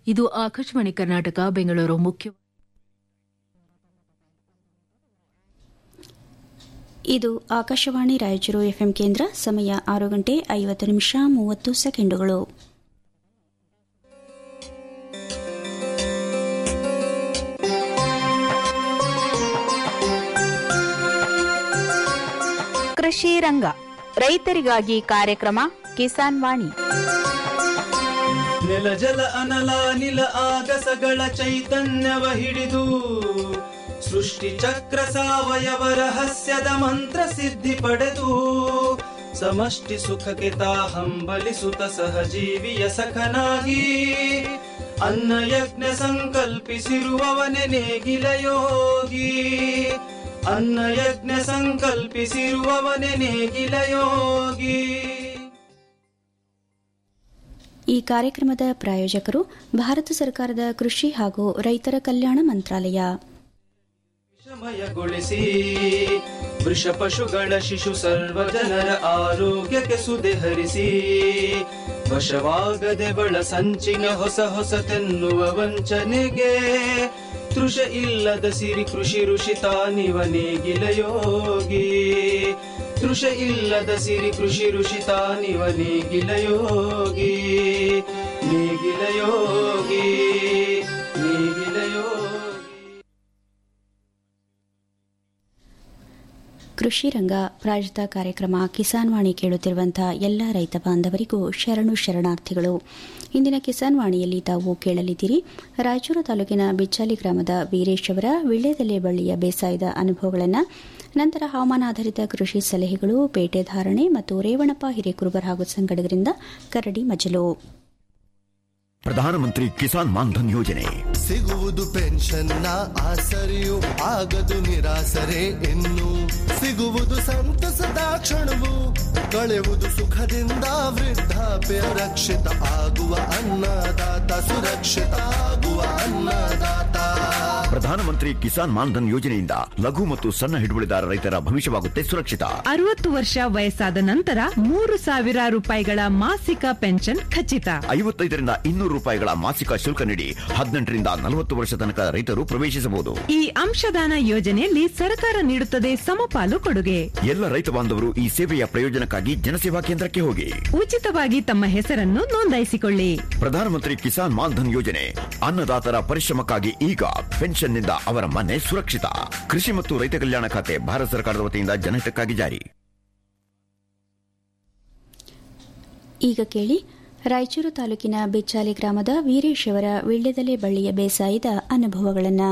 ಇದು ಆಕಾಶವಾಣಿ ಕರ್ನಾಟಕ ಬೆಂಗಳೂರು ಮುಖ್ಯ ಇದು ಆಕಾಶವಾಣಿ ರಾಯಚೂರು ಎಫ್ಎಂ ಕೇಂದ್ರ ಸಮಯ ಆರು ಗಂಟೆ ಐವತ್ತು ನಿಮಿಷ ಮೂವತ್ತು ಸೆಕೆಂಡುಗಳು ಕೃಷಿ ರಂಗ ರೈತರಿಗಾಗಿ ಕಾರ್ಯಕ್ರಮ ಕಿಸಾನ್ ವಾಣಿ ನೆಲ ಜಲ ಅನಲ ನಿಲ ಆಗಸಗಳ ಚೈತನ್ಯವ ಹಿಡಿದು ಸೃಷ್ಟಿ ಚಕ್ರ ಸಾವಯವ ರಹಸ್ಯದ ಮಂತ್ರ ಸಿದ್ಧಿ ಪಡೆದು ಸಮಷ್ಟಿ ಸುಖಕ್ಕೆ ತಾ ಹಂಬಲಿಸುತ್ತ ಸಹಜೀವಿಯ ಸಖನಾಗಿ ಅನ್ನ ಯಜ್ಞ ಸಂಕಲ್ಪಿಸಿರುವವನೆ ನೇಗಿಲ ಯೋಗಿ ಅನ್ನ ಯಜ್ಞ ಸಂಕಲ್ಪಿಸಿರುವವನೆ ನೇಗಿಲ ಯೋಗಿ ಈ ಕಾರ್ಯಕ್ರಮದ ಪ್ರಾಯೋಜಕರು ಭಾರತ ಸರ್ಕಾರದ ಕೃಷಿ ಹಾಗೂ ರೈತರ ಕಲ್ಯಾಣ ಮಂತ್ರಾಲಯ ವಿಷಮಯಗೊಳಿಸಿ ವೃಷ ಪಶುಗಳ ಶಿಶು ಸರ್ವ ಜನರ ಆರೋಗ್ಯಕ್ಕೆ ಸುದೆ ಹರಿಸಿ ವಶವಾಗದೆ ಬಳ ಸಂಚಿನ ಹೊಸ ಹೊಸತೆನ್ನುವ ವಂಚನೆಗೆ ತೃಷ ಇಲ್ಲದ ಸಿರಿ ಕೃಷಿ ಋಷಿ ತಾನಿವ ನೇಗಿಲ ಯೋಗಿ ತೃಷ ಇಲ್ಲದ ಸಿರಿ ಕೃಷಿ ಋಷಿ ತಾನಿವ ನೇಗಿಲ ಯೋಗಿ ನೇಗಿಲ ಯೋಗಿ ನೇಗಿಲ ಯೋಗಿ ಕೃಷಿ ರಂಗ ಪ್ರಾಯೋಜಿತ ಕಾರ್ಯಕ್ರಮ ಕಿಸಾನ್ ವಾಣಿ ಕೇಳುತ್ತಿರುವಂತಹ ಎಲ್ಲ ರೈತ ಬಾಂಧವರಿಗೂ ಶರಣು ಶರಣಾರ್ಥಿಗಳು ಇಂದಿನ ಕಿಸಾನ್ ವಾಣಿಯಲ್ಲಿ ತಾವು ಕೇಳಲಿದ್ದೀರಿ ರಾಯಚೂರು ತಾಲೂಕಿನ ಬಿಚ್ಚಾಲಿ ಗ್ರಾಮದ ವೀರೇಶ್ ಅವರ ವಿಳ್ಯದೆಲೆ ಬಳ್ಳಿಯ ಬೇಸಾಯದ ಅನುಭವಗಳನ್ನು ನಂತರ ಹವಾಮಾನಾಧಾರಿತ ಕೃಷಿ ಸಲಹೆಗಳು ಪೇಟೆ ಧಾರಣೆ ಮತ್ತು ರೇವಣಪ್ಪ ಹಿರೇಕುರುಬರ್ ಹಾಗೂ ಸಂಗಡಿಗರಿಂದ ಕರಡಿ ಮಜಲು ಪ್ರಧಾನಮಂತ್ರಿ ಕಿಸಾನ್ ಮಾನ್ಧನ್ ಯೋಜನೆ ಸಿಗುವುದು ಪೆನ್ಷನ್ನ ಆಸರೆಯು ಆಗದು ನಿರಾಸರೆ ಇನ್ನು ಸಿಗುವುದು ಸಂತಸದ ಕ್ಷಣವು ಕಳೆಯುವುದು ಸುಖದಿಂದ ವೃದ್ಧಾಪ್ಯ ರಕ್ಷಿತ ಆಗುವ ಅನ್ನದಾತ ಸುರಕ್ಷಿತ ಆಗುವ ಅನ್ನದಾತ ಪ್ರಧಾನಮಂತ್ರಿ ಕಿಸಾನ್ ಮಾನ್ಧನ್ ಯೋಜನೆಯಿಂದ ಲಘು ಮತ್ತು ಸಣ್ಣ ಹಿಡುವಳಿದಾರ ರೈತರ ಭವಿಷ್ಯವಾಗುತ್ತೆ ಸುರಕ್ಷಿತ ಅರವತ್ತು ವರ್ಷ ವಯಸ್ಸಾದ ನಂತರ ಮೂರು ಸಾವಿರ ರೂಪಾಯಿಗಳ ಮಾಸಿಕ ಪೆನ್ಷನ್ ಖಚಿತ ಐವತ್ತೈದರಿಂದ ಇನ್ನೂರು ರೂಪಾಯಿಗಳ ಮಾಸಿಕ ಶುಲ್ಕ ನೀಡಿ ಹದಿನೆಂಟರಿಂದ ನಲವತ್ತು ವರ್ಷ ತನಕ ರೈತರು ಪ್ರವೇಶಿಸಬಹುದು ಈ ಅಂಶದಾನ ಯೋಜನೆಯಲ್ಲಿ ಸರ್ಕಾರ ನೀಡುತ್ತದೆ ಸಮಪಾಲು ಕೊಡುಗೆ ಎಲ್ಲ ರೈತ ಬಾಂಧವರು ಈ ಸೇವೆಯ ಪ್ರಯೋಜನಕ್ಕಾಗಿ ಜನಸೇವಾ ಕೇಂದ್ರಕ್ಕೆ ಹೋಗಿ ಉಚಿತವಾಗಿ ತಮ್ಮ ಹೆಸರನ್ನು ನೋಂದಾಯಿಸಿಕೊಳ್ಳಿ ಪ್ರಧಾನಮಂತ್ರಿ ಕಿಸಾನ್ ಮಾನ್ಧನ್ ಯೋಜನೆ ಅನ್ನದಾತರ ಪರಿಶ್ರಮಕ್ಕಾಗಿ ಈಗ ಪೆನ್ಷನ್ನಿಂದ ಅವರ ಮನೆ ಸುರಕ್ಷಿತ ಕೃಷಿ ಮತ್ತು ರೈತ ಕಲ್ಯಾಣ ಖಾತೆ ಭಾರತ ಸರ್ಕಾರದ ವತಿಯಿಂದ ಜನಹಿತಕ್ಕಾಗಿ ಜಾರಿ ಈಗ ಕೇಳಿ ರಾಯಚೂರು ತಾಲೂಕಿನ ಬಿಚ್ಚಾಲಿ ಗ್ರಾಮದ ವೀರೇಶ್ ಅವರ ವಿಳ್ಯದೆಲೆ ಬಳ್ಳಿಯ ಬೇಸಾಯದ ಅನುಭವಗಳನ್ನು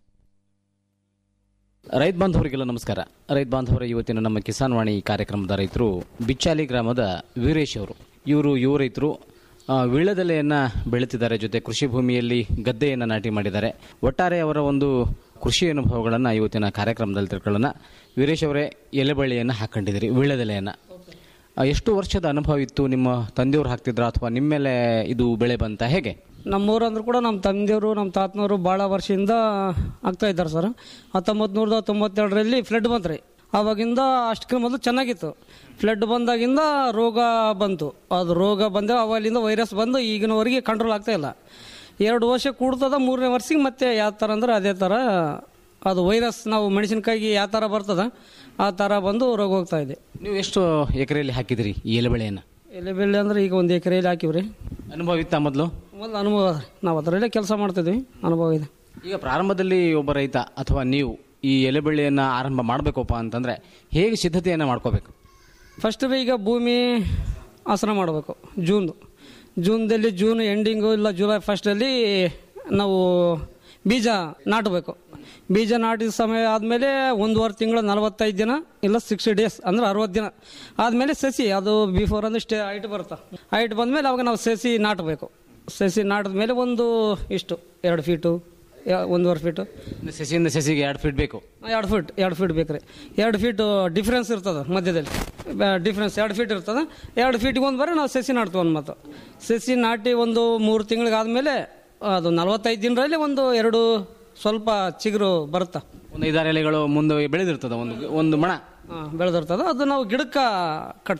ರೈತ ಬಾಂಧವರಿಗೆಲ್ಲ ನಮಸ್ಕಾರ ರೈತ ಬಾಂಧವರ ಇವತ್ತಿನ ನಮ್ಮ ಕಿಸಾನ್ ವಾಣಿ ಕಾರ್ಯಕ್ರಮದ ರೈತರು ಬಿಚ್ಚಾಲಿ ಗ್ರಾಮದ ವೀರೇಶ್ ಅವರು ಇವರು ಯುವ ರೈತರು ಆ, ವೀಳ್ಯದೆಲೆಯನ್ನ ಬೆಳೆತಿದ್ದಾರೆ ಜೊತೆ ಕೃಷಿ ಭೂಮಿಯಲ್ಲಿ ಗದ್ದೆಯನ್ನು ನಾಟಿ ಮಾಡಿದ್ದಾರೆ ಒಟ್ಟಾರೆ ಅವರ ಒಂದು ಕೃಷಿ ಅನುಭವಗಳನ್ನು ಇವತ್ತಿನ ಕಾರ್ಯಕ್ರಮದಲ್ಲಿ ತಿಳ್ಕೊಳ್ಳೋಣ ವೀರೇಶ್ ಅವರೇ ಎಲೆಬಳ್ಳಿಯನ್ನು ಹಾಕೊಂಡಿದ್ದೀರಿ ವೀಳ್ಯದೆಲೆಯನ್ನು ಆ, ಎಷ್ಟು ವರ್ಷದ ಅನುಭವ ಇತ್ತು ನಿಮ್ಮ ತಂದೆಯವರು ಹಾಕ್ತಿದ್ರ ಅಥವಾ ನಿಮ್ಮ ಮೇಲೆ ಇದು ಬೆಳೆ ಬಂತ ಹೇಗೆ ನಮ್ಮೂರು ಅಂದ್ರೂ ಕೂಡ ನಮ್ಮ ತಂದೆಯವರು ನಮ್ಮ ತಾತನವರು ಭಾಳ ವರ್ಷದಿಂದ ಆಗ್ತಾ ಇದ್ದಾರೆ ಸರ್ ಹತ್ತೊಂಬತ್ತು ನೂರದ ತೊಂಬತ್ತೆರಡರಲ್ಲಿ ಫ್ಲಡ್ ಬಂತು ರೀ ಆವಾಗಿಂದ ಅಷ್ಟಕ್ಕೆ ಮೊದಲು ಚೆನ್ನಾಗಿತ್ತು ಫ್ಲಡ್ ಬಂದಾಗಿಂದ ರೋಗ ಬಂತು ಅದು ರೋಗ ಬಂದ ಅವಾಗಲಿಂದ ವೈರಸ್ ಬಂದು ಈಗಿನವರೆಗೆ ಕಂಟ್ರೋಲ್ ಆಗ್ತಾ ಇಲ್ಲ ಎರಡು ವರ್ಷ ಕೂಡ್ತದ ಮೂರನೇ ವರ್ಷಕ್ಕೆ ಮತ್ತೆ ಯಾವ ಥರ ಅಂದ್ರೆ ಅದೇ ಥರ ಅದು ವೈರಸ್ ನಾವು ಮೆಣಸಿನ್ಕಾಯಿಗೆ ಯಾವ ಥರ ಬರ್ತದ ಆ ಥರ ಬಂದು ರೋಗ ಹೋಗ್ತಾ ಇದೆ ನೀವು ಎಷ್ಟು ಎಕರೆಯಲ್ಲಿ ಹಾಕಿದಿರಿ ಈ ಎಲೆಬೆಳೆಯನ್ನು ಎಲೆ ಬೆಳೆ ಅಂದ್ರೆ ಈಗ ಒಂದು ಎಕರೆಯಲ್ಲಿ ಹಾಕಿವ್ರಿ ಅನುಭವ ಇತ್ತಾ ಮೊದಲು ಮೊದಲು ಅನುಭವ ಅದ ರೀ ನಾವು ಅದರಲ್ಲೇ ಕೆಲಸ ಮಾಡ್ತಿದ್ವಿ ಅನುಭವ ಇದೆ ಈಗ ಪ್ರಾರಂಭದಲ್ಲಿ ಒಬ್ಬ ರೈತ ಅಥವಾ ನೀವು ಈ ಎಲೆಬಳ್ಳಿಯನ್ನು ಆರಂಭ ಮಾಡಬೇಕಪ್ಪ ಅಂತಂದ್ರೆ ಹೇಗೆ ಸಿದ್ಧತೆಯನ್ನು ಮಾಡ್ಕೋಬೇಕು ಫಸ್ಟ್ ಈಗ ಭೂಮಿ ಹಸನ ಮಾಡಬೇಕು ಜೂನ್ದು ಜೂನ್ದಲ್ಲಿ ಜೂನ್ ಎಂಡಿಂಗು ಇಲ್ಲ ಜುಲೈ ಫಸ್ಟಲ್ಲಿ ನಾವು ಬೀಜ ನಾಟಬೇಕು ಬೀಜ ನಾಟಿದ ಸಮಯ ಆದಮೇಲೆ ಒಂದೂವರೆ ತಿಂಗಳು ನಲವತ್ತೈದು ದಿನ ಇಲ್ಲ ಸಿಕ್ಸ್ಟಿ ಡೇಸ್ ಅಂದ್ರೆ ಅರವತ್ತು ದಿನ ಆದಮೇಲೆ ಸಸಿ ಅದು ಬಿಫೋರ್ ಅಂದ್ರೆ ಸ್ಟೇ ಹೈಟ್ ಬರುತ್ತೆ ಹೈಟ್ ಬಂದಮೇಲೆ ಅವಾಗ ನಾವು ಸಸಿ ನಾಟಬೇಕು ಸಸಿ ನಾಟಿದ ಮೇಲೆ ಒಂದು ಇಷ್ಟು ಎರಡು ಫೀಟು ಯಾ- ಒಂದೂವರೆ ಫೀಟು ಸಸಿಯಿಂದ ಸಸಿಗೆ ಎರಡು ಫೀಟ್ ಬೇಕು ಎರಡು ಫೀಟ್ ಎರಡು ಫೀಟ್ ಬೇಕು ರೀ ಎರಡು ಫೀಟ್ ಡಿಫ್ರೆನ್ಸ್ ಇರ್ತದೆ ಮಧ್ಯದಲ್ಲಿ ಡಿಫ್ರೆನ್ಸ್ ಎರಡು ಫೀಟ್ ಇರ್ತದೆ ಎರಡು ಫೀಟಿಗೆ ಒಂದು ಬರೀ ನಾವು ಸಸಿ ನಾಡ್ತೀವಿ ಒಂದು ಮಾತು ಸಸಿ ನಾಟಿ ಒಂದು ಮೂರು ತಿಂಗಳಿಗಾದ್ಮೇಲೆ ಅದು ನಲವತ್ತೈದು ದಿನದಲ್ಲಿ ಒಂದು ಎರಡು ಸ್ವಲ್ಪ ಚಿಗುರು ಬರುತ್ತೆ ಒಂದು ಐದಾರು ಎಲೆಗಳು ಮುಂದೆ ಬೆಳೆದಿರ್ತದೆ ಒಂದು ಒಂದು ಮಣ ಬೆಳೆದಿರ್ತದೆ ಅದು ನಾವು ಗಿಡಕ್ಕೆ ಕಟ್ತೀವಿ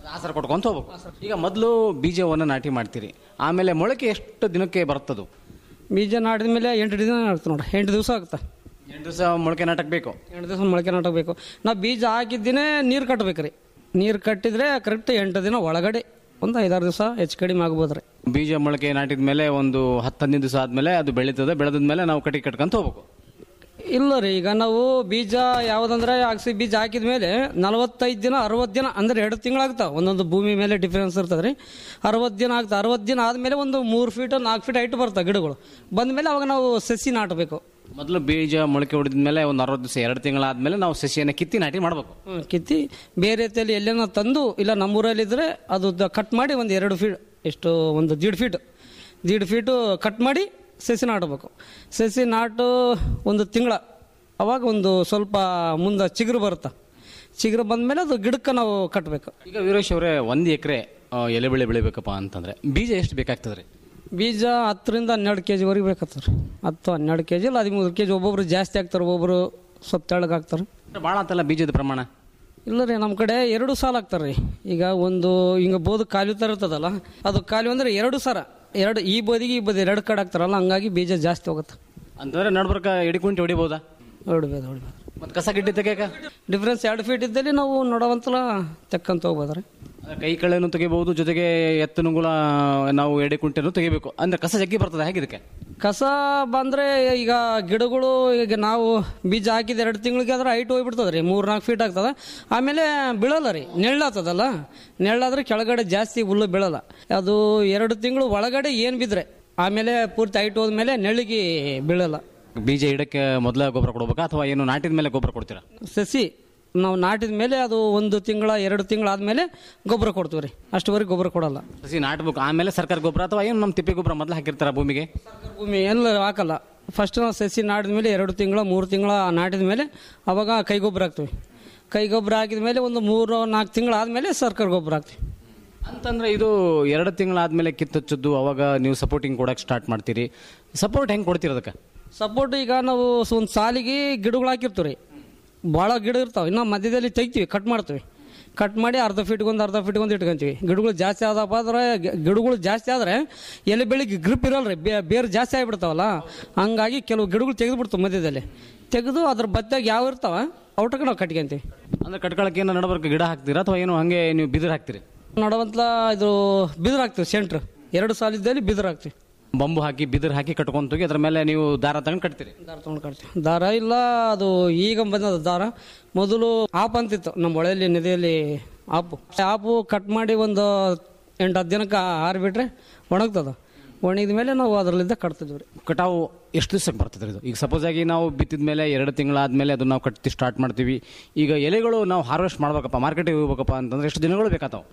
ಆಸರ ಕೊಟ್ಕೊಂತ ಹೋಗ್ಬೇಕು ಈಗ ಮೊದಲು ಬೀಜವನ್ನು ನಾಟಿ ಮಾಡ್ತೀರಿ ಆಮೇಲೆ ಮೊಳಕೆ ಎಷ್ಟು ದಿನಕ್ಕೆ ಬರ್ತದು ಬೀಜ ನಾಟಿದ ಮೇಲೆ ಎಂಟು ದಿನ ಆಗುತ್ತೆ ನೋಡ್ರಿ ಎಂಟು ದಿವಸ ಆಗುತ್ತೆ ಎಂಟು ದಿವಸ ಮೊಳಕೆ ನಾಟಕ ಬೇಕು ಎಂಟು ದಿವಸ ಮೊಳಕೆ ನಾಟಬೇಕು ನಾವು ಬೀಜ ಹಾಕಿದ್ದಿನೇ ನೀರು ಕಟ್ಟಬೇಕು ರೀ ನೀರು ಕಟ್ಟಿದ್ರೆ ಕರೆಕ್ಟ್ ಎಂಟು ದಿನ ಒಳಗಡೆ ಒಂದು ಐದಾರು ದಿವಸ ಹೆಚ್ಚು ಕಡಿಮೆ ಆಗ್ಬೋದು ರೀ ಬೀಜ ಮೊಳಕೆ ನಾಟಿದ ಮೇಲೆ ಒಂದು ಹತ್ತು ಹದಿನೈದು ದಿವಸ ಆದ್ಮೇಲೆ ಅದು ಬೆಳೀತದೆ ಬೆಳೆದ ಮೇಲೆ ನಾವು ಕಟ್ಟಿ ಕಟ್ಕೊಂತ ಹೋಗ್ಬೇಕು ಇಲ್ಲ ರೀ ಈಗ ನಾವು ಬೀಜ ಯಾವುದಂದ್ರೆ ಹಾಕ್ಸಿ ಬೀಜ ಹಾಕಿದ ಮೇಲೆ ನಲವತ್ತೈದು ದಿನ ಅರವತ್ತು ದಿನ ಅಂದ್ರೆ ಎರಡು ತಿಂಗಳಾಗ್ತಾವೆ ಒಂದೊಂದು ಭೂಮಿ ಮೇಲೆ ಡಿಫ್ರೆನ್ಸ್ ಇರ್ತದೆ ರೀ ಅರವತ್ತು ದಿನ ಆಗ್ತದೆ ಅರವತ್ತು ದಿನ ಆದಮೇಲೆ ಒಂದು ಮೂರು ಫೀಟ್ ನಾಲ್ಕು ಫೀಟ್ ಹೈಟ್ ಬರ್ತವೆ ಗಿಡಗಳು ಬಂದಮೇಲೆ ಅವಾಗ ನಾವು ಸಸಿ ನಾಟಬೇಕು ಮೊದಲು ಬೀಜ ಮೊಳಕೆ ಹೊಡೆದ ಮೇಲೆ ಒಂದು ಅರವತ್ತು ದಿವಸ ಎರಡು ತಿಂಗಳಾದ್ಮೇಲೆ ನಾವು ಸಸಿಯನ್ನು ಕಿತ್ತಿ ನಾಟಿ ಮಾಡಬೇಕು ಹ್ಮ್, ಕಿತ್ತಿ ಬೇರೆ ರೀತಿಯಲ್ಲಿ ಎಲ್ಲೇನೋ ತಂದು ಇಲ್ಲ ನಮ್ಮೂರಲ್ಲಿ ಇದ್ರೆ ಅದು ಕಟ್ ಮಾಡಿ ಒಂದು ಎರಡು ಫೀಟ್ ಎಷ್ಟು ಒಂದು ದೀಡ್ ಫೀಟ್ ದೀಡ್ ಫೀಟು ಕಟ್ ಮಾಡಿ ಸಸಿ ನಾಟಬೇಕು ಸಸಿ ನಾಟು ಒಂದು ತಿಂಗಳ ಅವಾಗ ಒಂದು ಸ್ವಲ್ಪ ಮುಂದೆ ಚಿಗುರು ಬರುತ್ತೆ ಚಿಗುರು ಬಂದಮೇಲೆ ಅದು ಗಿಡಕ್ಕೆ ನಾವು ಕಟ್ಟಬೇಕು ಈಗ ವೀರೇಶ್ ಅವರೇ ಒಂದು ಎಕರೆ ಎಲೆ ಬೆಳೆ ಬೆಳಿಬೇಕಪ್ಪ ಅಂತಂದ್ರೆ ಬೀಜ ಎಷ್ಟು ಬೇಕಾಗ್ತದೆ ರೀ ಬೀಜ ಹತ್ತರಿಂದ ಹನ್ನೆರಡು ಕೆ ಜಿವರೆಗೆ ಬೇಕಾಗ್ತದೆ ರೀ ಹತ್ತು ಹನ್ನೆರಡು ಕೆ ಜಿ ಇಲ್ಲ ಹದಿಮೂರು ಕೆ ಜಿ ಒಬ್ಬೊಬ್ರು ಜಾಸ್ತಿ ಆಗ್ತಾರೆ ಒಬ್ಬೊಬ್ರು ಸ್ವಲ್ಪ ತೆಳ್ಳಗೆ ಹಾಕ್ತಾರೆ ಭಾಳ ಅಂತಲ್ಲ ಬೀಜದ ಪ್ರಮಾಣ ಇಲ್ಲ ರೀ ನಮ್ಮ ಕಡೆ ಎರಡು ಸಾಲ ಹಾಕ್ತಾರೆ ರೀ ಈಗ ಒಂದು ಹಿಂಗೆ ಬೋದು ಕಾಲು ಥರ ಇರ್ತದಲ್ಲ ಅದು ಕಾಲು ಅಂದರೆ ಎರಡು ಸರ ಎರಡು ಈ ಬದಿಗೆ ಈ ಬದಿ ಎರಡು ಕಡೆ ಹಾಕ್ತಾರಲ್ಲ ಹಂಗಾಗಿ ಬೀಜ ಜಾಸ್ತಿ ಹೋಗುತ್ತೆ ಅಂತಂದ್ರೆ ನಡ್ಬರ್ಕ ಎಡಿಕುಂಟಿ ಹೊಡಿಬೋದಾ ಹೊಡ್ಬೋದು ಹೊಡ್ಬೋದು ಮತ್ತೆ ಕಸ ಗಿಡ್ಡಿ ತೆಗಿಯಕ ಡಿಫ್ರೆನ್ಸ್ ಎರಡು ಫೀಟ್ ಇದ್ದಲ್ಲಿ ನಾವು ನೋಡೋವಂತಲ ತೆಕ್ಕಂತ ಹೋಗ್ಬೋದು ರೀ ಕೈ ಕಳೆನು ತೆಗಿಬಹುದು ಜೊತೆಗೆ ಎತ್ತನುಗುಲ ನಾವು ಎಡೆಕುಂಟೆನೂ ತೆಗಿಬೇಕು ಅಂದ್ರೆ ಕಸ ಜಗ್ಗಿ ಬರ್ತದೆ ಹೇಗೆ ಇದಕ್ಕೆ ಕಸ ಬಂದರೆ ಈಗ ಗಿಡಗಳು ಈಗ ನಾವು ಬೀಜ ಹಾಕಿದ ಎರಡು ತಿಂಗಳಿಗೆ ಆದ್ರೆ ಹೈಟ್ ಹೋಗ್ಬಿಡ್ತದೆ ರೀ ಮೂರು ನಾಲ್ಕು ಫೀಟ್ ಆಗ್ತದೆ ಆಮೇಲೆ ಬೀಳಲ್ಲ ರೀ ನೆಳ್ಳಾಗ್ತದಲ್ಲ ನೆಳ್ಳಾದ್ರೆ ಕೆಳಗಡೆ ಜಾಸ್ತಿ ಹುಲ್ಲು ಬೀಳಲ್ಲ ಅದು ಎರಡು ತಿಂಗಳು ಒಳಗಡೆ ಏನು ಬಿದ್ದರೆ ಆಮೇಲೆ ಪೂರ್ತಿ ಹೈಟ್ ಹೋದ್ಮೇಲೆ ನೆಳ್ಳಿಗೆ ಬೀಳಲ್ಲ ಬೀಜ ಇಡಕ್ಕೆ ಮೊದಲ ಗೊಬ್ಬರ ಕೊಡ್ಬೇಕಾ ಅಥವಾ ಏನು ನಾಟಿದ ಮೇಲೆ ಗೊಬ್ಬರ ಕೊಡ್ತೀರಾ ಸಸಿ ನಾವು ನಾಟಿದ ಮೇಲೆ ಅದು ಒಂದು ತಿಂಗಳ ಎರಡು ತಿಂಗಳಾದ್ಮೇಲೆ ಗೊಬ್ಬರ ಕೊಡ್ತೀವಿ ರೀ ಅಷ್ಟುವರೆಗೆ ಗೊಬ್ಬರ ಕೊಡಲ್ಲ ಸಸಿ ನಾಟ್ಬೇಕು ಆಮೇಲೆ ಸರ್ಕಾರ ಗೊಬ್ಬರ ಅಥವಾ ಏನು ನಮ್ಮ ತಿಪ್ಪೆ ಗೊಬ್ಬರ ಮೊದಲು ಹಾಕಿರ್ತಾರ ಭೂಮಿಗೆ ಭೂಮಿ ಎಲ್ಲ ಹಾಕಲ್ಲ ಫಸ್ಟ್ ನಾವು ಸಸಿ ನಾಟಿದ ಮೇಲೆ ಎರಡು ತಿಂಗಳ ಮೂರು ತಿಂಗಳ ನಾಟಿದ ಮೇಲೆ ಅವಾಗ ಕೈ ಗೊಬ್ಬರ ಹಾಕ್ತೀವಿ ಕೈ ಗೊಬ್ಬರ ಹಾಕಿದ ಮೇಲೆ ಒಂದು ಮೂರು ನಾಲ್ಕು ತಿಂಗಳಾದ್ಮೇಲೆ ಸರ್ಕಾರ ಗೊಬ್ಬರ ಹಾಕ್ತೀವಿ ಅಂತಂದ್ರೆ ಇದು ಎರಡು ತಿಂಗಳಾದ್ಮೇಲೆ ಕಿತ್ತಚ್ಚದ್ದು ಅವಾಗ ನೀವು ಸಪೋರ್ಟಿಂಗ್ ಕೊಡಕ್ಕೆ ಸ್ಟಾರ್ಟ್ ಮಾಡ್ತೀರಿ ಸಪೋರ್ಟ್ ಹೆಂಗೆ ಕೊಡ್ತೀರಿ ಅದಕ್ಕೆ ಸಪೋರ್ಟ್ ಈಗ ನಾವು ಒಂದು ಸಾಲಿಗೆ ಗಿಡಗಳು ಹಾಕಿರ್ತೀವಿ ರೀ ಭಾಳ ಗಿಡ ಇರ್ತಾವೆ ಇನ್ನು ಮಧ್ಯದಲ್ಲಿ ತೆಗಿತೀವಿ ಕಟ್ ಮಾಡ್ತೀವಿ ಕಟ್ ಮಾಡಿ ಅರ್ಧ ಫೀಟ್ಗೊಂದು ಅರ್ಧ ಫೀಟ್ಗೊಂದು ಇಟ್ಕೊಂತೀವಿ ಗಿಡಗಳು ಜಾಸ್ತಿ ಆದಪ್ಪ ಅಂದ್ರೆ ಗಿ- ಗಿಡಗಳು ಜಾಸ್ತಿ ಆದರೆ ಎಲೆ ಬೆಳಿಗ್ಗೆ ಗ್ರಿಪ್ ಇರಲ್ಲ ರೀ ಬೇರೆ ಜಾಸ್ತಿ ಆಗಿಬಿಡ್ತಾವಲ್ಲ ಹಂಗಾಗಿ ಕೆಲವು ಗಿಡಗಳು ತೆಗೆದು ಬಿಡ್ತಾವೆ ಮಧ್ಯದಲ್ಲಿ ತೆಗೆದು ಅದ್ರ ಬತ್ತಾಗ ಯಾವ ಇರ್ತಾವ ಔಟಕ್ಕೆ ನಾವು ಕಟ್ಕೊಂತೀವಿ ಅಂದ್ರೆ ಕಟ್ಕೊಳಕ್ಕೆ ಏನೋ ನಡಬರ್ಕ ಗಿಡ ಹಾಕ್ತೀರಾ ಅಥವಾ ಏನು ಹಂಗೆ ನೀವು ಬಿದಿರು ಹಾಕ್ತೀರಿ ನೋಡುವಂತ ಇದು ಬಿದಿರು ಹಾಕ್ತೀವಿ ಸೆಂಟ್ರ್ ಎರಡು ಸಾಲಿದ್ದಲ್ಲಿ ಬಿದಿರು ಹಾಕ್ತೀವಿ ಬಂಬು ಹಾಕಿ ಬಿದಿರು ಹಾಕಿ ಕಟ್ಕೊಂತ ಹೋಗಿ ಅದ್ರ ಮೇಲೆ ನೀವು ದಾರ ತಗೊಂಡು ಕಟ್ತೀರಿ ದಾರ ತೊಗೊಂಡು ಕಟ್ತೀವಿ ದಾರ ಇಲ್ಲ ಅದು ಈಗ ಬಂದದ ದಾರ ಮೊದಲು ಆಪ್ ಅಂತಿತ್ತು ನಮ್ಮ ಹೊಳೆಯಲ್ಲಿ ನದಿಯಲ್ಲಿ ಆಪು ಆಪು ಕಟ್ ಮಾಡಿ ಒಂದು ಎಂಟು ಹತ್ತು ದಿನಕ್ಕೆ ಹಾರಿಬಿಟ್ರೆ ಒಣಗ್ತದ ಒಣಗಿದ ಮೇಲೆ ನಾವು ಅದರಲ್ಲಿಂದ ಕಟ್ತಿದ್ವಿ ರೀ ಕಟಾವು ಎಷ್ಟು ದಿವಸಕ್ಕೆ ಬರ್ತದೆ ಇದು ಈಗ ಸಪೋಸ್ ಆಗಿ ನಾವು ಬಿತ್ತಿದ ಮೇಲೆ ಎರಡು ತಿಂಗಳಾದ್ಮೇಲೆ ಅದನ್ನ ನಾವು ಕಟ್ಟಿ ಸ್ಟಾರ್ಟ್ ಮಾಡ್ತೀವಿ ಈಗ ಎಲೆಗಳು ನಾವು ಹಾರ್ವೆಸ್ಟ್ ಮಾಡ್ಬೇಕಪ್ಪ ಮಾರ್ಕೆಟಿಗೆ ಹೋಗ್ಬೇಕಪ್ಪ ಅಂತಂದ್ರೆ ಎಷ್ಟು ದಿನಗಳು ಬೇಕಾತಾವ